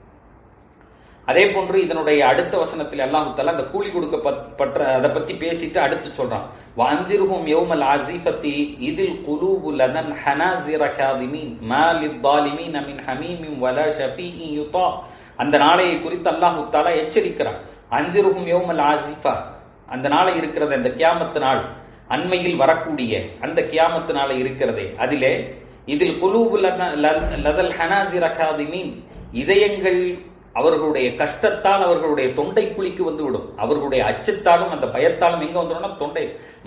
Speaker 1: அதே போன்று இதனுடைய அடுத்த வசனத்தில் அல்லாஹு தலா அந்த கூலி கொடுக்க பற்ற அதை பத்தி பேசிட்டு அடுத்து சொல்றான் வந்திருகும் யௌமல் ஆசிஃபத்தி இதில் குலூபு லதன் ஹனாசிர காதிமீன் மாலித் தாலிமீன் மின் ஹமீமின் வலா ஷஃபீஇ யுதா அந்த நாளையை குறித்து அல்லாஹு தலா எச்சரிக்கிறான் அந்திருகும் யௌமல் ஆசிஃபா அந்த நாளை இருக்கிறது அந்த கியாமத்து நாள் அண்மையில் வரக்கூடிய அந்த கியாமத்து நாளை இருக்கிறதே அதிலே இதில் குலூபு லதல் ஹனாசிர காதிமீன் இதயங்கள் அவர்களுடைய கஷ்டத்தால் அவர்களுடைய தொண்டை குழிக்கு வந்துவிடும் அவர்களுடைய அச்சத்தாலும் அந்த பயத்தாலும் எங்க வந்துடும் தொண்டை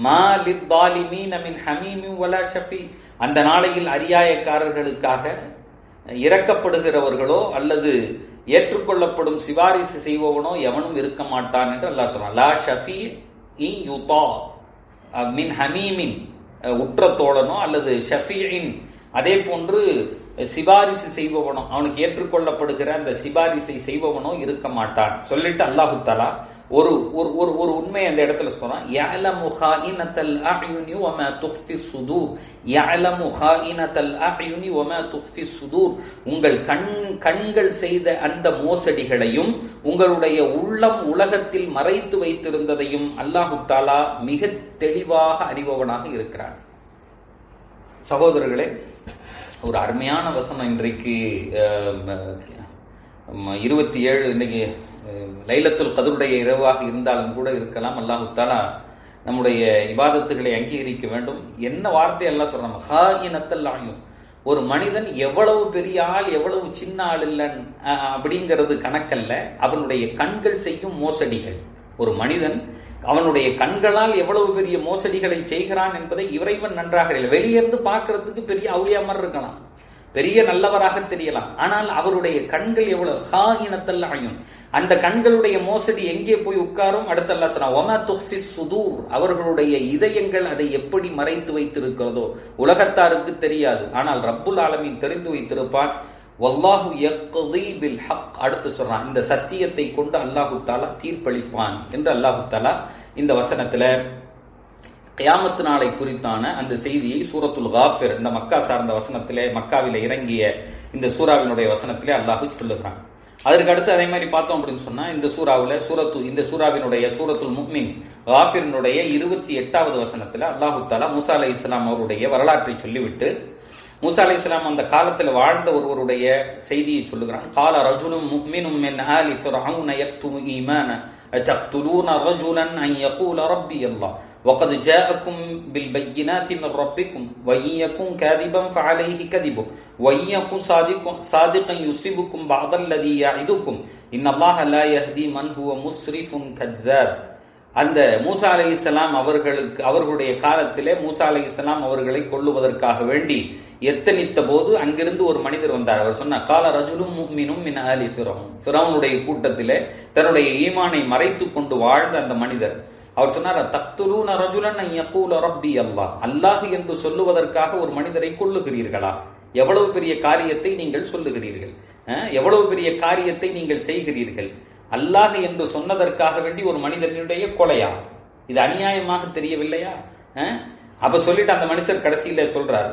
Speaker 1: ஷஃபி அந்த நாளையில் அரியாயக்காரர்களுக்காக இறக்கப்படுகிறவர்களோ அல்லது ஏற்றுக்கொள்ளப்படும் சிபாரிசு செய்பவனோ எவனும் இருக்க மாட்டான் என்று அல்லாஹ் சொல்றான் லா ஷஃபி யுதா மின் ஹமீமின் உற்ற தோழனோ அல்லது ஷஃபீன் அதே போன்று சிபாரிசு செய்பவனோ அவனுக்கு ஏற்றுக்கொள்ளப்படுகிற அந்த சிபாரிசை செய்பவனோ இருக்க மாட்டான் சொல்லிட்டு அல்லாஹு தாலா ஒரு ஒரு ஒரு ஒரு உண்மை அந்த இடத்துல சொல்றான் يعلم خائنة الأعين وما تخفي الصدور يعلم خائنة الأعين وما تخفي الصدور உங்கள் கண் கண்கள் செய்த அந்த மோசடிகளையும் உங்களுடைய உள்ளம் உலகத்தில் மறைத்து வைத்திருந்ததையும் அல்லாஹு தாலா மிக தெளிவாக அறிபவனாக இருக்கிறான் சகோதரர்களே ஒரு அருமையான வசனம் இன்றைக்கு இருபத்தி ஏழு இன்னைக்கு லைலத்துல் கதருடைய இரவாக இருந்தாலும் கூட இருக்கலாம் அல்லாஹு தாலா நம்முடைய இபாதத்துகளை அங்கீகரிக்க வேண்டும் என்ன வார்த்தை எல்லாம் சொல்றாங்க ஹா இனத்தல் ஆயும் ஒரு மனிதன் எவ்வளவு பெரிய ஆள் எவ்வளவு சின்ன ஆள் இல்லன் அப்படிங்கிறது கணக்கல்ல அவனுடைய கண்கள் செய்யும் மோசடிகள் ஒரு மனிதன் அவனுடைய கண்களால் எவ்வளவு பெரிய மோசடிகளை செய்கிறான் என்பதை இறைவன் நன்றாக இல்லை வெளியிருந்து பார்க்கறதுக்கு பெரிய அவுளியா மாதிரி இருக்கலாம் பெரிய நல்லவராக தெரியலாம் ஆனால் அவருடைய கண்கள் எவ்வளவு ஹா இனத்தல் ஆயும் அந்த கண்களுடைய மோசடி எங்கே போய் உட்காரும் அடுத்தல்லா சொன்னா ஒமா துஃபி சுதூர் அவர்களுடைய இதயங்கள் அதை எப்படி மறைத்து வைத்திருக்கிறதோ உலகத்தாருக்கு தெரியாது ஆனால் ரப்புல் ஆலமின் தெரிந்து வைத்திருப்பான் வல்லாஹு யக்தி பில் ஹக் அடுத்து சொல்றான் இந்த சத்தியத்தை கொண்டு அல்லாஹு தாலா தீர்ப்பளிப்பான் என்று அல்லாஹு தாலா இந்த வசனத்துல கியாமத்து நாளை குறித்தான அந்த செய்தியை சூரத்துல் காஃபிர் இந்த மக்கா சார்ந்த வசனத்திலே மக்காவில இறங்கிய இந்த சூறாவினுடைய வசனத்திலே அல்லாஹு சொல்லுகிறான் அதற்கு அடுத்து அதே மாதிரி பார்த்தோம் அப்படின்னு சொன்னா இந்த சூறாவுல சூரத்து இந்த சூறாவினுடைய சூரத்துல் முக்மின் காஃபிரினுடைய இருபத்தி எட்டாவது வசனத்துல அல்லாஹு தாலா மூசா அலை இஸ்லாம் அவருடைய வரலாற்றை சொல்லிவிட்டு மூசா அலை இஸ்லாம் அந்த காலத்துல வாழ்ந்த ஒருவருடைய செய்தியை சொல்லுகிறான் கால ரஜுலும் முக்மினும் மின் ஆலி ஃபிரௌன யக்துமு ஈமான أتقتلون رجلا أن يقول ربي الله وقد جاءكم بالبينات من ربكم وإن يكن كاذبا فعليه كذبه وإن يكن صادق صادقا يصيبكم بعض الذي يعدكم إن الله لا يهدي من هو مسرف كذاب அந்த மூசா அலை இஸ்லாம் அவர்களுக்கு அவர்களுடைய காலத்திலே மூசா அலை இஸ்லாம் அவர்களை கொள்ளுவதற்காக வேண்டி எத்தனித்த போது அங்கிருந்து ஒரு மனிதர் வந்தார் அவர் சொன்ன கால ரஜுலும் முக்மினும் மின் அலி ஃபிரௌன் ஃபிரௌனுடைய கூட்டத்திலே தன்னுடைய ஈமானை மறைத்து கொண்டு வாழ்ந்த அந்த மனிதர் அவர் சொன்னார் தக்துலூன ரஜுலன் யகூல ரப்பி அல்லாஹ் அல்லாஹ் என்று சொல்லுவதற்காக ஒரு மனிதரை கொள்ளுகிறீர்களா எவ்வளவு பெரிய காரியத்தை நீங்கள் சொல்லுகிறீர்கள் எவ்வளவு பெரிய காரியத்தை நீங்கள் செய்கிறீர்கள் அல்லாஹ் என்று சொன்னதற்காக வேண்டி ஒரு மனிதனுடைய கொலையா இது அநியாயமாக தெரியவில்லையா அப்ப சொல்லிட்டு அந்த மனுஷர் கடைசியில சொல்றார்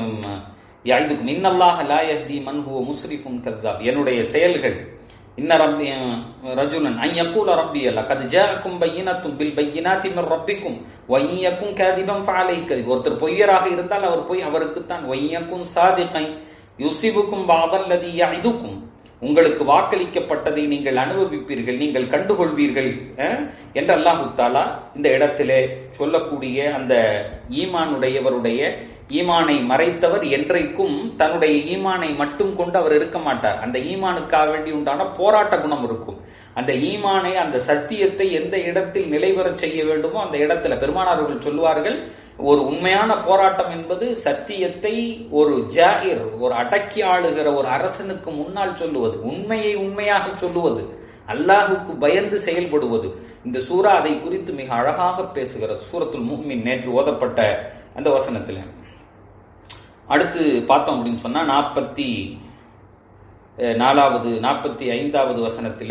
Speaker 1: இதுக்கு மின்னல்லாஹ் லா யஹ்தி மன் ஹுவ முஸ்ரிஃபுன் கذاب என்னுடைய செயல்கள் இன்ன ரப்பி ரஜுலன் அன் யகூல ரப்பி அல்ல கத் ஜாஅக்கும் பையினத்தும் பில் பையினாத்தி மின் ரப்பிக்கும் வ இன் யகும் காதிபன் ஃபஅலைஹி கதிப் ஒருத்தர் பொய்யராக இருந்தால் அவர் போய் அவருக்கு தான் வ இன் யகும் சாதிகன் யுசிபுக்கும் பாதல்லதி யஇதுக்கும் உங்களுக்கு வாக்களிக்கப்பட்டதை நீங்கள் அனுபவிப்பீர்கள் நீங்கள் கண்டுகொள்வீர்கள் என்று அல்லாஹு தாலா இந்த இடத்திலே சொல்லக்கூடிய அந்த ஈமானுடையவருடைய ஈமானை மறைத்தவர் என்றைக்கும் தன்னுடைய ஈமானை மட்டும் கொண்டு அவர் இருக்க மாட்டார் அந்த ஈமானுக்காக வேண்டி உண்டான போராட்ட குணம் இருக்கும் அந்த ஈமானை அந்த சத்தியத்தை எந்த இடத்தில் நிலைபெற செய்ய வேண்டுமோ அந்த இடத்துல பெருமானார்கள் சொல்லுவார்கள் ஒரு உண்மையான போராட்டம் என்பது சத்தியத்தை ஒரு ஜாகிர் ஒரு அடக்கி ஆளுகிற ஒரு அரசனுக்கு முன்னால் சொல்லுவது உண்மையை உண்மையாக சொல்லுவது அல்லாஹுக்கு பயந்து செயல்படுவது இந்த சூரா அதை குறித்து மிக அழகாக பேசுகிறது சூரத்துல் முஹ்மின் நேற்று ஓதப்பட்ட அந்த வசனத்துல அடுத்து பார்த்தோம் அப்படின்னு சொன்னா நாற்பத்தி நாலாவது நாற்பத்தி ஐந்தாவது வசனத்துல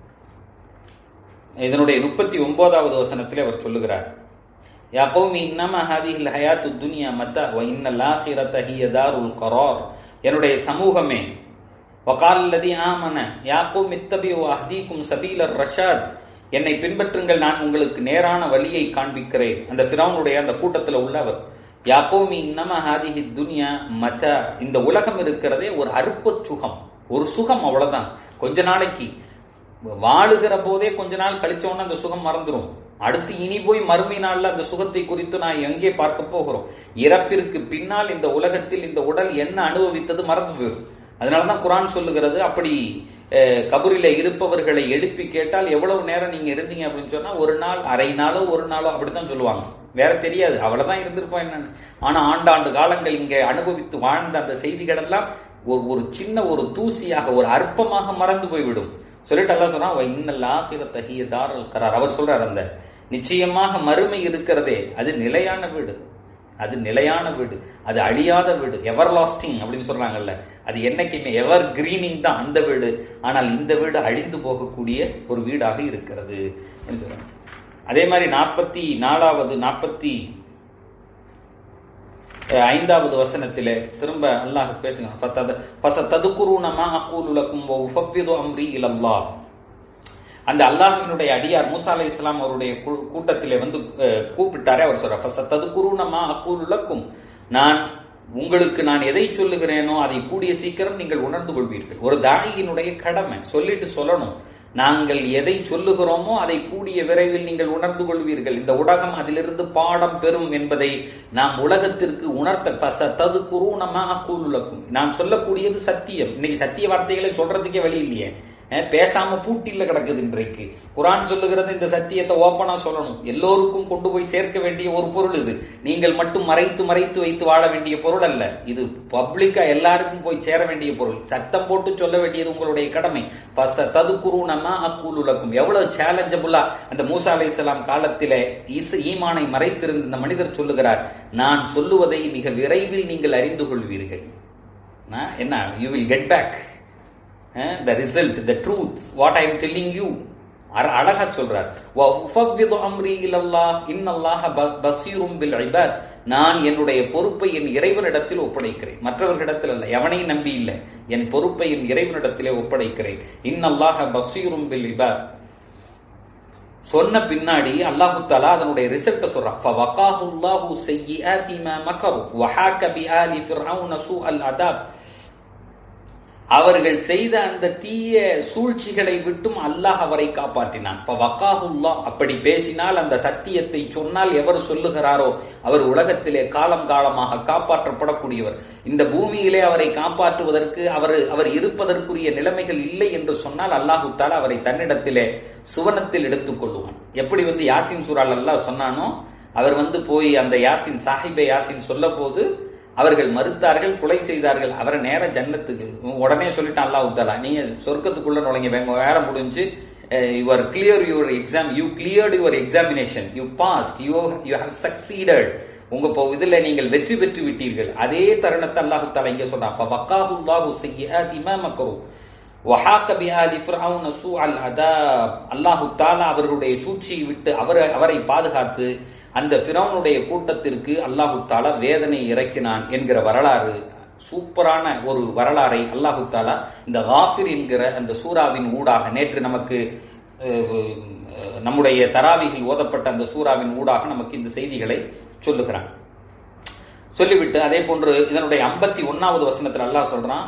Speaker 1: இதனுடைய முப்பத்தி ஒன்பதாவது வசனத்தில் அவர் சொல்லுகிறார் யா கௌமி இன்னமா ஹாதிஹில் ஹயாத்து துனியா மத்தா வ இன்னல் ஆகிரத ஹிய தாருல் கரார் என்னுடைய சமூகமே வகால்லதி ஆமன யாக்கும் இத்தபி அஹ்தீக்கும் சபீலர் ரஷாத் என்னை பின்பற்றுங்கள் நான் உங்களுக்கு நேரான வழியை காண்பிக்கிறேன் அந்த ஃபிரௌனுடைய அந்த கூட்டத்தில் உள்ளவர் யாக்கோமி இன்னமா ஹாதிஹி துனியா மத இந்த உலகம் இருக்கிறதே ஒரு அற்ப சுகம் ஒரு சுகம் அவ்வளவுதான் கொஞ்ச நாளைக்கு வாழுகிற போதே கொஞ்ச நாள் கழிச்சோன்னு அந்த சுகம் மறந்துடும் அடுத்து இனி போய் மறுமை நாள்ல அந்த சுகத்தை குறித்து நான் எங்கே பார்க்க போகிறோம் இறப்பிற்கு பின்னால் இந்த உலகத்தில் இந்த உடல் என்ன அனுபவித்தது மறந்து போயிடும் அதனாலதான் குரான் சொல்லுகிறது அப்படி கபூரில இருப்பவர்களை எழுப்பி கேட்டால் எவ்வளவு நேரம் நீங்க இருந்தீங்க அப்படின்னு சொன்னா ஒரு நாள் அரை நாளோ ஒரு நாளோ அப்படித்தான் சொல்லுவாங்க வேற தெரியாது அவ்வளவுதான் இருந்திருப்போம் என்னன்னு ஆனா ஆண்டாண்டு காலங்கள் இங்க அனுபவித்து வாழ்ந்த அந்த செய்திகள் எல்லாம் ஒரு ஒரு சின்ன ஒரு தூசியாக ஒரு அற்பமாக மறந்து போய்விடும் சொல்லிட்டு எல்லாம் சொன்னா இன்னல்லாகிற தகிய தாரல் கரார் அவர் சொல்றார் அந்த நிச்சயமாக மறுமை இருக்கிறதே அது நிலையான வீடு அது நிலையான வீடு அது அழியாத வீடு எவர் லாஸ்டிங் அப்படின்னு சொல்றாங்கல்ல அது என்னைக்குமே எவர் கிரீனிங் தான் அந்த வீடு ஆனால் இந்த வீடு அழிந்து போகக்கூடிய ஒரு வீடாக இருக்கிறது அப்படின்னு சொல்றாங்க அதே மாதிரி நாற்பத்தி நாலாவது நாற்பத்தி ஐந்தாவது வசனத்திலே திரும்ப அல்லாஹ் பேசுகிறான் ததுக்குருனமா அக்கூலுலக்கும் உஃபவ்விது அம்ரி இலல்லாஹ் அந்த அல்லாஹினுடைய அடியார் மூசா அலை இஸ்லாம் அவருடைய கூட்டத்திலே வந்து கூப்பிட்டாரே அவர் சொல்ற ததுக்குருனமா அக்கூலுலக்கும் நான் உங்களுக்கு நான் எதை சொல்லுகிறேனோ அதை கூடிய சீக்கிரம் நீங்கள் உணர்ந்து கொள்வீர்கள் ஒரு தாயினுடைய கடமை சொல்லிட்டு சொல்லணும் நாங்கள் எதை சொல்லுகிறோமோ அதை கூடிய விரைவில் நீங்கள் உணர்ந்து கொள்வீர்கள் இந்த உலகம் அதிலிருந்து பாடம் பெறும் என்பதை நாம் உலகத்திற்கு உணர்த்த தது குருணமா கூலுலக்கும் நாம் சொல்லக்கூடியது சத்தியம் இன்னைக்கு சத்திய வார்த்தைகளை சொல்றதுக்கே வழி இல்லையே பேசாம பூட்டில கிடக்குது இன்றைக்கு குரான் சொல்லுகிறது இந்த சத்தியத்தை ஓப்பனா சொல்லணும் எல்லோருக்கும் கொண்டு போய் சேர்க்க வேண்டிய ஒரு பொருள் இது நீங்கள் மட்டும் மறைத்து மறைத்து வைத்து வாழ வேண்டிய பொருள் அல்ல இது பப்ளிக்கா எல்லாருக்கும் போய் சேர வேண்டிய பொருள் சத்தம் போட்டு சொல்ல வேண்டியது உங்களுடைய கடமை தது குருணமா அக்கூலுலக்கும் எவ்வளவு சேலஞ்சபுல்லா அந்த மூசா அலை இஸ்லாம் காலத்திலே இசு ஈமானை மறைத்திருந்த இந்த மனிதர் சொல்லுகிறார் நான் சொல்லுவதை மிக விரைவில் நீங்கள் அறிந்து கொள்வீர்கள் என்ன you will get back the result the truth what I am telling you அழகா சொல்றார் அம்ரி இலல்லா இன்னல்லாஹ பசீரும் பில் இபாத் நான் என்னுடைய பொறுப்பை என் இறைவனிடத்தில் ஒப்படைக்கிறேன் மற்றவர்களிடத்தில் அல்ல எவனையும் நம்பி இல்லை என் பொறுப்பை என் இறைவனிடத்திலே ஒப்படைக்கிறேன் இன்னல்லாஹ பசீரும் பில் இபாத் சொன்ன பின்னாடி அல்லாஹு தாலா அதனுடைய ரிசல்ட்ட சொல்றான் ஃபவகாஹுல்லாஹு ஸய்யிஆதி மா மக்கரு வஹாக பிஆலி ஃபிர்அவுன சூஅல் அதாப் அவர்கள் செய்த அந்த தீய சூழ்ச்சிகளை விட்டும் அல்லாஹ் அவரை காப்பாற்றினான் அப்படி பேசினால் அந்த சத்தியத்தை சொன்னால் எவர் சொல்லுகிறாரோ அவர் உலகத்திலே காலம் காலமாக காப்பாற்றப்படக்கூடியவர் இந்த பூமியிலே அவரை காப்பாற்றுவதற்கு அவர் அவர் இருப்பதற்குரிய நிலைமைகள் இல்லை என்று சொன்னால் அல்லாஹு தாலா அவரை தன்னிடத்திலே சுவனத்தில் எடுத்துக் கொள்ளுவான் எப்படி வந்து யாசின் சூறால் அல்லாஹ் சொன்னானோ அவர் வந்து போய் அந்த யாசின் சாஹிபே யாசின் சொல்ல போது அவர்கள் மறுத்தார்கள் கொலை செய்தார்கள் அவரை நேர ஜன்னத்துக்கு உடனே சொல்லிட்டான் அல்லா உத்தாலா நீங்க சொர்க்கத்துக்குள்ள நுழைங்க வேங்க வேற முடிஞ்சு your clear your exam you cleared your examination you passed you you have succeeded உங்க இதுல நீங்கள் வெற்றி பெற்று விட்டீர்கள் அதே தருணத்தை அல்லாஹு தாலா இங்க சொல்றான் ஃபவகாஹுல்லாஹு ஸய்யிஆதி மா மக்கரு வஹாக பிஆலி ஃபிர்அவுன சூஅல் அதாப் அல்லாஹு தாலா அவர்களுடைய சூழ்ச்சியை விட்டு அவர் அவரை பாதுகாத்து அந்த பிரவுனுடைய கூட்டத்திற்கு அல்லாஹு தாலா வேதனை இறக்கினான் என்கிற வரலாறு சூப்பரான ஒரு வரலாறை அல்லாஹு தாலா இந்த காஃபிர் என்கிற அந்த சூறாவின் ஊடாக நேற்று நமக்கு நம்முடைய தராவிகள் ஓதப்பட்ட அந்த சூறாவின் ஊடாக நமக்கு இந்த செய்திகளை சொல்லுகிறான் சொல்லிவிட்டு அதே போன்று இதனுடைய ஐம்பத்தி ஒன்னாவது வசனத்தில் அல்லாஹ் சொல்றான்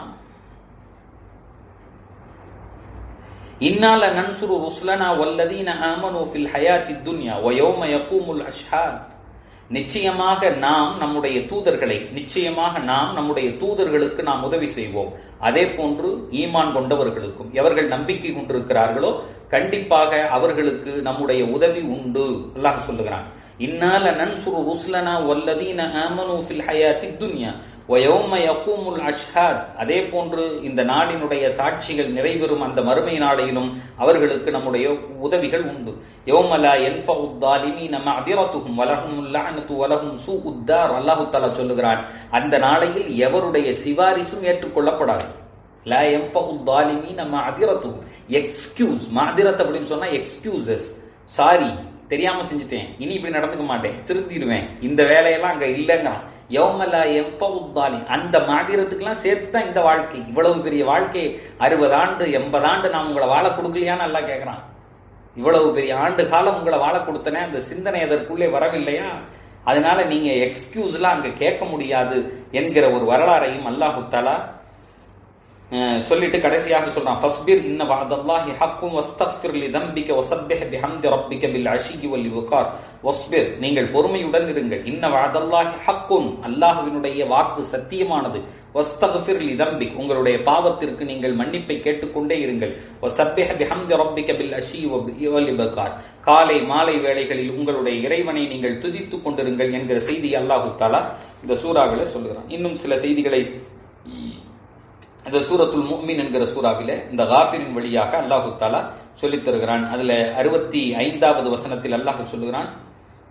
Speaker 1: இன்னால நன்சுரு ருஸ்லனா வல்லதீன ஆமனு ஃபில் ஹயாத்தி துன்யா வயோம யகூமுல் அஷ்ஹாத் நிச்சயமாக நாம் நம்முடைய தூதர்களை நிச்சயமாக நாம் நம்முடைய தூதர்களுக்கு நாம் உதவி செய்வோம் அதே போன்று ஈமான் கொண்டவர்களுக்கும் எவர்கள் நம்பிக்கை கொண்டிருக்கிறார்களோ கண்டிப்பாக அவர்களுக்கு நம்முடைய உதவி உண்டு அல்லாஹ் சொல்லுகிறான் இன்னால நன்சுரு ருஸ்லனா வல்லதீன ஆமனு ஃபில் ஹயாத்தி துன்யா வயோம யகூமுல் அஷ்ஹாத் அதே போன்று இந்த நாடினுடைய சாட்சிகள் நிறைவேறும் அந்த மறுமை நாளையிலும் அவர்களுக்கு நம்முடைய உதவிகள் உண்டு யோமலா என்ஃபவு தாலிமீன மஅதிரத்துஹும் வலஹும் லஅனத்து வலஹும் சூஉத்தார் அல்லாஹ் தஆலா சொல்லுகிறான் அந்த நாளையில் எவருடைய சிபாரிசும் ஏற்றுக்கொள்ளப்படாது லா என்ஃபவு தாலிமீன மஅதிரத்துஹும் எக்ஸ்கியூஸ் மஅதிரத் அப்படின்னு சொன்னா எக்ஸ்கியூசஸ் சாரி தெரியாம செஞ்சுட்டேன் இனி இப்படி நடந்துக்க மாட்டேன் திருத்திடுவேன் இந்த வேலையெல்லாம் அங்க இல்லைங்கிறான் யௌமலா எம்பவுத்தாலி அந்த மாதிரத்துக்கெல்லாம் சேர்த்து தான் இந்த வாழ்க்கை இவ்வளவு பெரிய வாழ்க்கை அறுபது ஆண்டு எண்பது ஆண்டு நான் உங்களை வாழ கொடுக்கலையான்னு எல்லாம் கேட்கிறான் இவ்வளவு பெரிய ஆண்டு காலம் உங்களை வாழ கொடுத்தனே அந்த சிந்தனை அதற்குள்ளே வரவில்லையா அதனால நீங்க எக்ஸ்கியூஸ்லாம் அங்க கேட்க முடியாது என்கிற ஒரு வரலாறையும் அல்லாஹு தாலா சொல்லிட்டு கடைசியாக சொல்றான் ஃபஸ்பிர் இன்ன வஅதல்லாஹி ஹக்கும் வஸ்தக்ஃபிர் லிதம்பிக வஸப்பிஹ் பிஹம்தி ரப்பிக பில் அஷியி வல் இப்கார் வஸ்பிர் நீங்கள் பொறுமையுடன் இருங்கள் இன்ன வஅதல்லாஹி ஹக்கும் அல்லாஹ்வினுடைய வாக்கு சத்தியமானது வஸ்தக்ஃபிர் லிதம்பிக் உங்களுடைய பாவத்திற்கு நீங்கள் மன்னிப்பை கேட்டுக்கொண்டே இருங்கள் வஸப்பிஹ் பிஹம்தி ரப்பிக பில் அஷியி வல் இப்கார் காலை மாலை வேளைகளில் உங்களுடைய இறைவனை நீங்கள் துதித்துக் கொண்டிருங்கள் என்கிற செய்தி அல்லாஹு தாலா இந்த சூறாவில சொல்லுகிறான் இன்னும் சில செய்திகளை இந்த சூரத்துல் முக்மின் என்கிற சூறாவில இந்த காஃபிரின் வழியாக அல்லாஹு தாலா சொல்லித் தருகிறான் அதுல அறுபத்தி ஐந்தாவது வசனத்தில் அல்லாஹ் சொல்லுகிறான்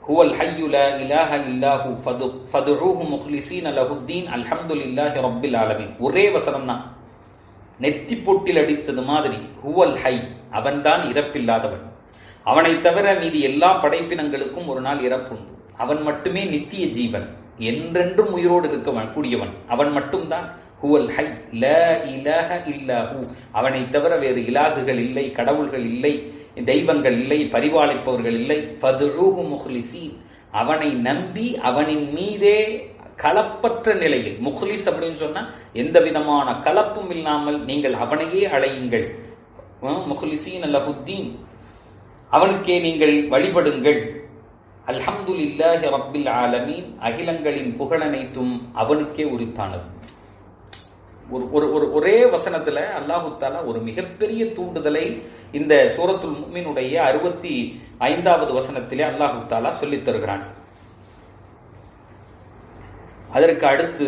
Speaker 1: ஹுவல் ஹய்யு லா இலாஹ இல்லாஹு ஃபதுஊஹு முக்லிசீன லஹுத்தீன் அல்ஹம்துலில்லாஹி ரப்பில் ஆலமீன் ஒரே வசனம் தான் நெத்தி பொட்டில் அடித்தது மாதிரி ஹுவல் ஹை அவன்தான் இறப்பில்லாதவன் அவனை தவிர மீதி எல்லா படைப்பினங்களுக்கும் ஒரு நாள் இறப்புண்டு அவன் மட்டுமே நித்திய ஜீவன் என்றென்றும் உயிரோடு இருக்க கூடியவன் அவன் மட்டும்தான் ஹுவல் ஹை ல இலஹ இல்லாஹு அவனை தவிர வேறு இலாகுகள் இல்லை கடவுள்கள் இல்லை தெய்வங்கள் இல்லை பரிபாலிப்பவர்கள் இல்லை ஃபதுஊஹு முஹ்லிசீன் அவனை நம்பி அவனின் மீதே கலப்பற்ற நிலையில் முஹ்லிஸ் அப்படின்னு சொன்னா எந்த விதமான கலப்பும் இல்லாமல் நீங்கள் அவனையே அழையுங்கள் முஹ்லிசீன் அல்லஹுத்தீன் அவனுக்கே நீங்கள் வழிபடுங்கள் அல்ஹம்துலில்லாஹி ரப்பில் ஆலமீன் அகிலங்களின் புகழனைத்தும் அவனுக்கே உரித்தானது ஒரு ஒரு ஒரு ஒரே வசனத்துல அல்லாஹு தாலா ஒரு மிகப்பெரிய தூண்டுதலை இந்த சூரத்துல் முக்மினுடைய அறுபத்தி ஐந்தாவது வசனத்திலே அல்லாஹு தாலா சொல்லித் தருகிறான் அதற்கு அடுத்து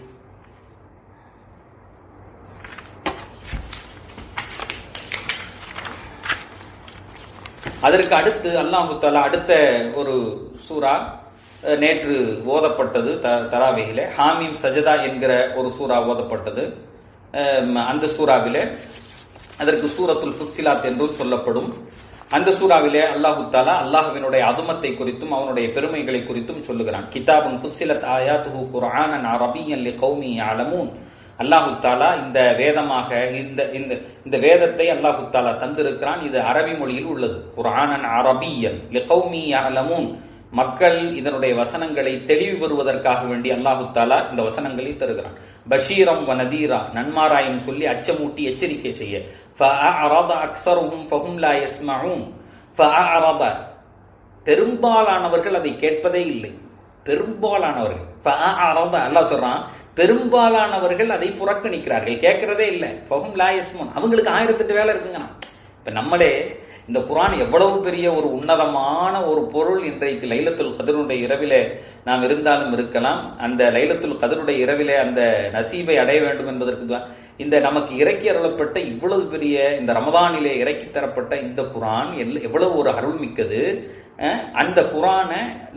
Speaker 1: அதற்கு அடுத்து அல்லாஹு தாலா அடுத்த ஒரு சூரா நேற்று ஓதப்பட்டது தராவிகில ஹாமீம் சஜதா என்கிற ஒரு சூறா ஓதப்பட்டது அந்த சூறாவிலே அதற்கு சூரத்துல் ஃபுஸ்திலாத் என்றும் சொல்லப்படும் அந்த சூறாவிலே அல்லாஹு தாலா அல்லாஹுவினுடைய அதுமத்தை குறித்தும் அவனுடைய பெருமைகளை குறித்தும் சொல்லுகிறான் கிதாபுன் ஃபுஸ்திலத் ஆயாத்துஹு குர்ஆனன் அரபியன் லி கௌமி அலமூன் அல்லாஹு தாலா இந்த வேதமாக இந்த இந்த இந்த வேதத்தை அல்லாஹு தாலா தந்திருக்கிறான் இது அரபி மொழியில் உள்ளது குர்ஆனன் அரபியன் லி கௌமி அலமூன் மக்கள் இதனுடைய வசனங்களை தெளிவு பெறுவதற்காக வேண்டி அல்லாஹு தாலா இந்த வசனங்களை தருகிறான் பஷீரம் வ நதீரா நன்மாராயம் சொல்லி அச்சமூட்டி எச்சரிக்கை செய்ய பெரும்பாலானவர்கள் அதை கேட்பதே இல்லை பெரும்பாலானவர்கள் அல்லாஹ் சொல்றான் பெரும்பாலானவர்கள் அதை புறக்கணிக்கிறார்கள் கேட்கறதே இல்லை ஃபஹும் லா யஸ்மூன் அவங்களுக்கு ஆயிரத்தெட்டு வேலை இருக்குங்கண்ணா இப்ப நம்மளே இந்த குரான் எவ்வளவு பெரிய ஒரு உன்னதமான ஒரு பொருள் இன்றைக்கு லைலத்துல் கதருடைய இரவிலே நாம் இருந்தாலும் இருக்கலாம் அந்த லைலத்துல் கதருடைய இரவிலே அந்த நசீபை அடைய வேண்டும் என்பதற்கு தான் இந்த நமக்கு இறக்கி அருளப்பட்ட இவ்வளவு பெரிய இந்த ரமதானிலே இறக்கி தரப்பட்ட இந்த குரான் எவ்வளவு ஒரு அருள் மிக்கது அந்த குரான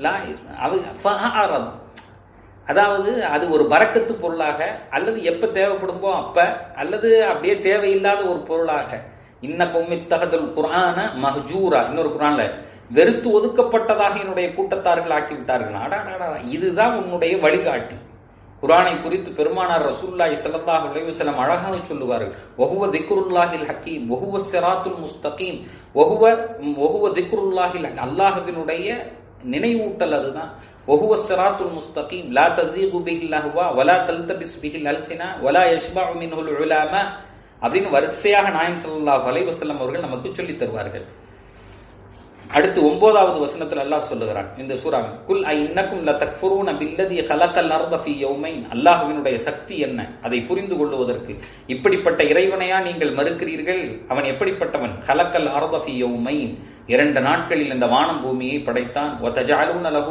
Speaker 1: அதாவது அது ஒரு பறக்கத்து பொருளாக அல்லது எப்ப தேவைப்படுமோ அப்ப அல்லது அப்படியே தேவையில்லாத ஒரு பொருளாக இன்னக்கும் இத்தகதல் குரான மஹஜூரா இன்னொரு குரான்ல வெறுத்து ஒதுக்கப்பட்டதாக என்னுடைய கூட்டத்தார்கள் ஆக்கி விட்டார்கள் இதுதான் உன்னுடைய வழிகாட்டி குரானை குறித்து பெருமானார் ரசூல்லாய் சல்லாஹ் அலைவசலம் அழகாக சொல்லுவார்கள் ஒஹுவ திக்ருல்லாஹில் ஹக்கீம் ஒஹுவ சிராத்துல் முஸ்தகீம் ஒஹுவ ஒஹுவ திக்ருல்லாஹில் அல்லாஹுவினுடைய நினைவூட்டல் அதுதான் ஒஹுவ சிராத்துல் முஸ்தகீம் லா தஸீகு பிஹில் அஹ்வா வலா தல்தபிஸ் பிஹில் அல்சினா வலா யஷ்பஉ மின்ஹுல் உலாமா அப்படின்னு வரிசையாக நாயம் ஸல்லல்லாஹு அலைஹி வஸல்லம் அவர்கள் நமக்கு சொல்லித் தருவார்கள் அடுத்து ஒன்பதாவது வசனத்தில் அல்லாஹ் சொல்லுகிறான் இந்த சூறாவின் குல் ஐ இன்னக்கும் ல தக்ஃபுரூன பில்லதி கலக்கல் அர்த ஃபீ யௌமைன் அல்லாஹ்வினுடைய சக்தி என்ன அதை புரிந்து கொள்வதற்கு இப்படிப்பட்ட இறைவனையா நீங்கள் மறுக்கிறீர்கள் அவன் எப்படிப்பட்டவன் கலக்கல் அர்த ஃபீ யௌமைன் இரண்டு நாட்களில் இந்த வானம் பூமியை படைத்தான் وتجعلون له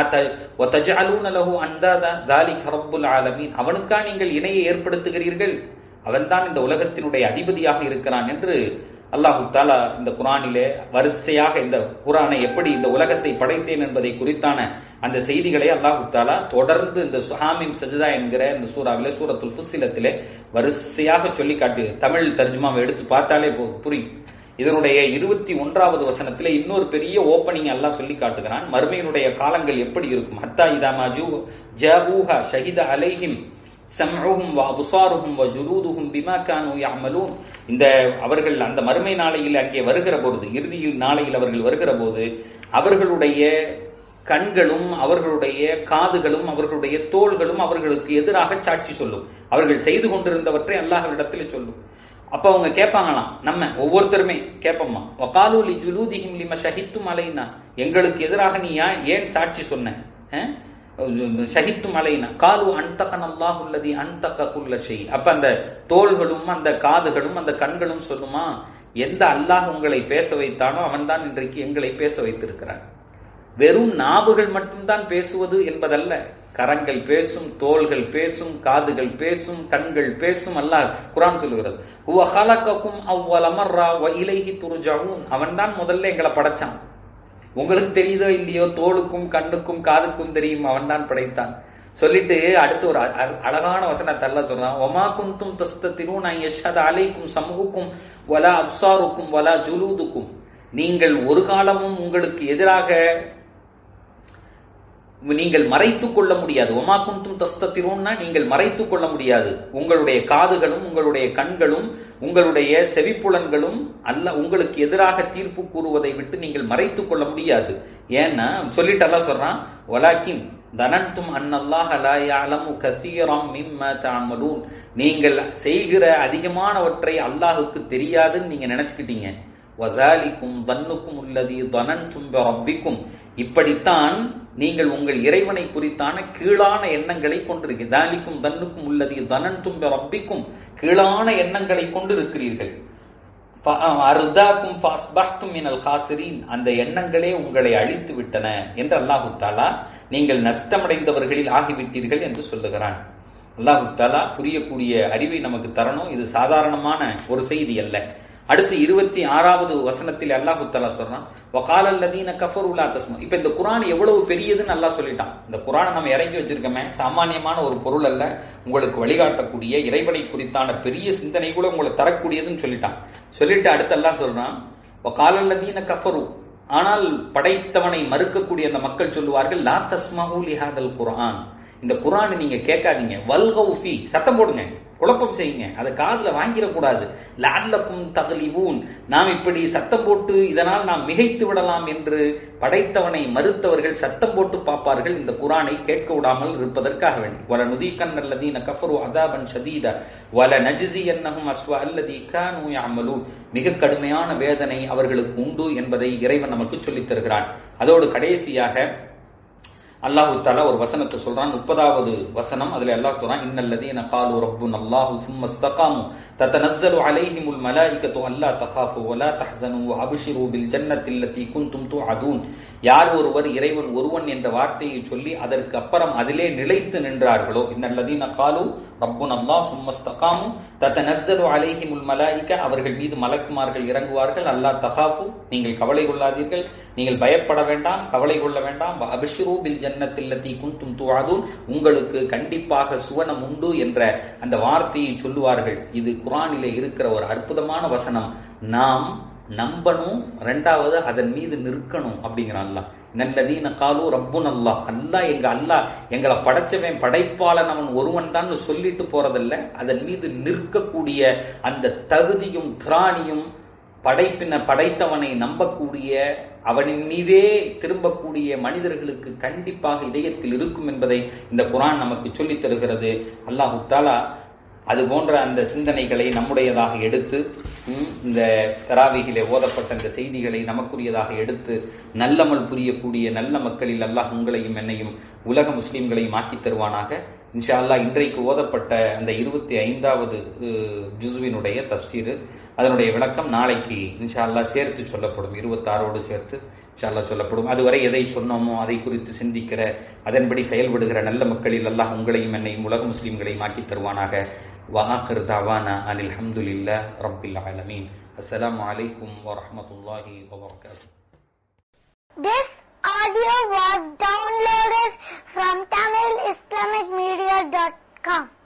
Speaker 1: وتجعلون له اندادا ذلك رب العالمين அவனுக்கா நீங்கள் இணையை ஏற்படுத்துகிறீர்கள் அவன்தான் இந்த உலகத்தினுடைய அதிபதியாக இருக்கிறான் என்று அல்லாஹு தாலா இந்த குரானிலே வரிசையாக இந்த குரானை எப்படி இந்த உலகத்தை படைத்தேன் என்பதை குறித்தான அந்த செய்திகளை அல்லாஹு தாலா தொடர்ந்து இந்த சுஹாமின் சஜிதா என்கிற இந்த சூறாவிலே சூரத்துல் புஸ்ஸிலத்திலே வரிசையாக சொல்லி காட்டு தமிழ் தர்ஜுமாவை எடுத்து பார்த்தாலே புரியும் இதனுடைய இருபத்தி ஒன்றாவது வசனத்துல இன்னொரு பெரிய ஓப்பனிங் எல்லாம் சொல்லி காட்டுகிறான் மறுமையினுடைய காலங்கள் எப்படி இருக்கும் ஹத்தா இதாமா ஜூ ஜூஹா ஷஹித அலைஹிம் சம்உஹும் வ அபுசாருஹும் வ ஜுலூதுஹும் பிமா கானூ யஅமலூன் இந்த அவர்கள் அந்த மறுமை நாளையில் அங்கே வருகிற பொழுது இறுதியில் நாளையில் அவர்கள் வருகிற போது அவர்களுடைய கண்களும் அவர்களுடைய காதுகளும் அவர்களுடைய தோள்களும் அவர்களுக்கு எதிராக சாட்சி சொல்லும் அவர்கள் செய்து கொண்டிருந்தவற்றை அல்லாஹ்விடத்தில் சொல்லும் அப்ப அவங்க கேட்பாங்களாம் நம்ம ஒவ்வொருத்தருமே கேட்போம்மா வகாலு லி ஜுலூதிஹிம் லிம ஷஹித்தும் அலைனா எங்களுக்கு எதிராக நீ ஏன் சாட்சி சொன்ன ஷஹித்தும் அலைனா காலு அன்தகன் அல்லாஹுல்லதி அன்தக குல்ல ஷெய் அப்ப அந்த தோள்களும் அந்த காதுகளும் அந்த கண்களும் சொல்லுமா எந்த அல்லாஹ் உங்களை பேச வைத்தானோ அவன்தான் இன்றைக்கு எங்களை பேச வைத்திருக்கிறான் வெறும் நாவுகள் மட்டும்தான் பேசுவது என்பதல்ல கரங்கள் பேசும் தோள்கள் பேசும் காதுகள் பேசும் கண்கள் பேசும் அல்லாஹ் குரான் சொல்லுகிறது ஹுவ ஹலகக்கும் அவ்வல் அமர்ரா வ இலைஹி துர்ஜாவும் அவன் தான் முதல்ல எங்களை படைச்சான் உங்களுக்கு தெரியுதோ இல்லையோ தோலுக்கும் கண்ணுக்கும் காதுக்கும் தெரியும் அவன் தான் படைத்தான் சொல்லிட்டு அடுத்து ஒரு அ- அ- அழகான வசனத்தை அல்ல சொல்றான் ஒமா குந்தும் தஸ்தத்திரும் நான் யஷத் அலைக்கும் சமூகுக்கும் வலா அப்சாருக்கும் வலா ஜுலூதுக்கும் நீங்கள் ஒரு காலமும் உங்களுக்கு எதிராக நீங்கள் மறைத்துக் கொள்ள முடியாது ஒமா குந்தும் தஸ்தத்திரோன்னா நீங்கள் மறைத்துக் கொள்ள முடியாது உங்களுடைய காதுகளும் உங்களுடைய கண்களும் உங்களுடைய செவிப்புலன்களும் அல்ல உங்களுக்கு எதிராக தீர்ப்பு கூறுவதை விட்டு நீங்கள் மறைத்துக் கொள்ள முடியாது ஏன்னா சொல்லிட்டு அல்லாஹ் சொல்றான் வலாக்கின் தனன்தும் அன்னல்லாஹ லா யஅலமு கத்தீரம் மிம்ம தஅமலூன் நீங்கள் செய்கிற அதிகமானவற்றை அல்லாஹ்வுக்கு தெரியாதுன்னு நீங்க நினைச்சுக்கிட்டீங்க வதாலிக்கும் தன்னுக்கும் உள்ளதி தனன்தும் ரப்பிக்கும் இப்படித்தான் நீங்கள் உங்கள் இறைவனை குறித்தான கீழான எண்ணங்களை கொண்டிருக்க தாலிக்கும் தன்னுக்கும் உள்ளதி தனன்தும் ரப்பிக்கும் கீழான எண்ணங்களை கொண்டிருக்கிறீர்கள் அர்தாக்கும் ஃபாஸ்பஹ்தும் மினல் காசிரீன் அந்த எண்ணங்களே உங்களை அழித்து விட்டன என்று அல்லாஹு தாலா நீங்கள் நஷ்டமடைந்தவர்களில் ஆகிவிட்டீர்கள் என்று சொல்லுகிறான் அல்லாஹு தாலா புரியக்கூடிய அறிவை நமக்கு தரணும் இது சாதாரணமான ஒரு செய்தி அல்ல அடுத்து இருபத்தி ஆறாவது வசனத்தில் அல்லாஹு தாலா சொல்றான் வகால அல்லதீன கஃபருலா தஸ்மா இப்ப இந்த குரான் எவ்வளவு பெரியதுன்னு அல்லாஹ் சொல்லிட்டான் இந்த குரானை நம்ம இறங்கி வச்சிருக்கோமே சாமானியமான ஒரு பொருள் அல்ல உங்களுக்கு வழிகாட்டக்கூடிய இறைவனை குறித்தான பெரிய சிந்தனை கூட உங்களுக்கு தரக்கூடியதுன்னு சொல்லிட்டான் சொல்லிட்டு அடுத்து அல்லாஹ் சொல்றான் வகால அல்லதீன கஃபரு ஆனால் படைத்தவனை மறுக்கக்கூடிய அந்த மக்கள் சொல்லுவார்கள் லா தஸ்மஹூ லிஹாதல் குர்ஆன் இந்த குர்ஆனை நீங்க கேட்காதீங்க வல்கவு ஃபீ சத்தம் போடுங்க குழப்பம் செய்யுங்க அதை காதுல வாங்கிடக்கூடாது லால்லக்கும் தகலிவூன் நாம் இப்படி சத்தம் போட்டு இதனால் நாம் மிகைத்து விடலாம் என்று படைத்தவனை மறுத்தவர்கள் சத்தம் போட்டு பார்ப்பார்கள் இந்த குரானை கேட்க விடாமல் இருப்பதற்காக வேண்டி வல நுதீகன் அல்லதீன கஃபரு அதாபன் ஷதீத வல நஜிசி என்னஹும் அஸ்வ அல்லதி கானு யஅமலூன் மிக கடுமையான வேதனை அவர்களுக்கு உண்டு என்பதை இறைவன் நமக்கு சொல்லித் தருகிறான் அதோடு கடைசியாக அல்லாஹு தாலா ஒரு வசனத்தை சொல்றான் முப்பதாவது வசனம் அதுல அல்லாஹ் சொல்றான் இன்னல்லதீன காலு ரப்புன் அல்லாஹு சும்ம இஸ்தகாமு தத்தனஸ்ஸலு அலைஹிமுல் மலாயிகத்து அல்லா தகாஃபு வலா தஹ்சனு வஅப்ஷிரு பில் ஜன்னத்தி அல்லதி குன்தும் துஅதூன் யார் ஒருவர் இறைவன் ஒருவன் என்ற வார்த்தையை சொல்லி அதற்கு அப்புறம் அதிலே நிலைத்து நின்றார்களோ இன்னல்லதீன காலு ரப்புன் அல்லாஹ் சும்ம இஸ்தகாமு தத்தனஸ்ஸலு அலைஹிமுல் மலாயிக அவர்கள் மீது மலக்குமார்கள் இறங்குவார்கள் அல்லா தகாஃபு நீங்கள் கவலை கொள்ளாதீர்கள் நீங்கள் பயப்பட வேண்டாம் கவலை கொள்ள வேண்டாம் அபிஷிரு பில் ஜன்னத்தில்லத்தி குந்தும் துவாதூன் உங்களுக்கு கண்டிப்பாக சுவனம் உண்டு என்ற அந்த வார்த்தையை சொல்லுவார்கள் இது குரானிலே இருக்கிற ஒரு அற்புதமான வசனம் நாம் நம்பணும் ரெண்டாவது அதன் மீது நிற்கணும் அப்படிங்கிறான் அல்லாஹ் நல்லதீன காலு ரப்புன் அல்லாஹ் அல்லாஹ் எங்க அல்லாஹ் எங்களை படைச்சவன் படைப்பாளன் அவன் ஒருவன் தான் சொல்லிட்டு போறதல்ல அதன் மீது நிற்கக்கூடிய அந்த தகுதியும் திராணியும் படைப்பின படைத்தவனை நம்பக்கூடிய அவனின் மீதே திரும்பக்கூடிய மனிதர்களுக்கு கண்டிப்பாக இதயத்தில் இருக்கும் என்பதை இந்த குரான் நமக்கு சொல்லித் தருகிறது அல்லாஹு தாலா அது போன்ற அந்த சிந்தனைகளை நம்முடையதாக எடுத்து ம், இந்த தராவிகிலே ஓதப்பட்ட இந்த செய்திகளை நமக்குரியதாக எடுத்து நல்லமல் புரியக்கூடிய நல்ல மக்களில் அல்லாஹ் உங்களையும் என்னையும் உலக முஸ்லிம்களையும் ஆக்கித் தருவானாக இன்ஷா அல்லாஹ் இன்றைக்கு ஓதப்பட்ட அந்த இருபத்தி ஐந்தாவது ஜுசுவினுடைய தப்சீரு அதனுடைய விளக்கம் நாளைக்கு இன்ஷா அல்லாஹ் சேர்த்து சொல்லப்படும் இருபத்தாறோடு சேர்த்து இன்ஷா அல்லாஹ் சொல்லப்படும் அதுவரை எதை சொன்னோமோ அதை குறித்து சிந்திக்கிற அதன்படி செயல்படுகிற நல்ல மக்களில் அல்லாஹ் உங்களையும் என்னையும் உலக முஸ்லிம்களையும் ஆக்கித் தருவானாக وآخر دعوانا أن الحمد لله رب العالمين السلام عليكم ورحمة الله وبركاته
Speaker 2: This audio was downloaded from TamilIslamicMedia.com.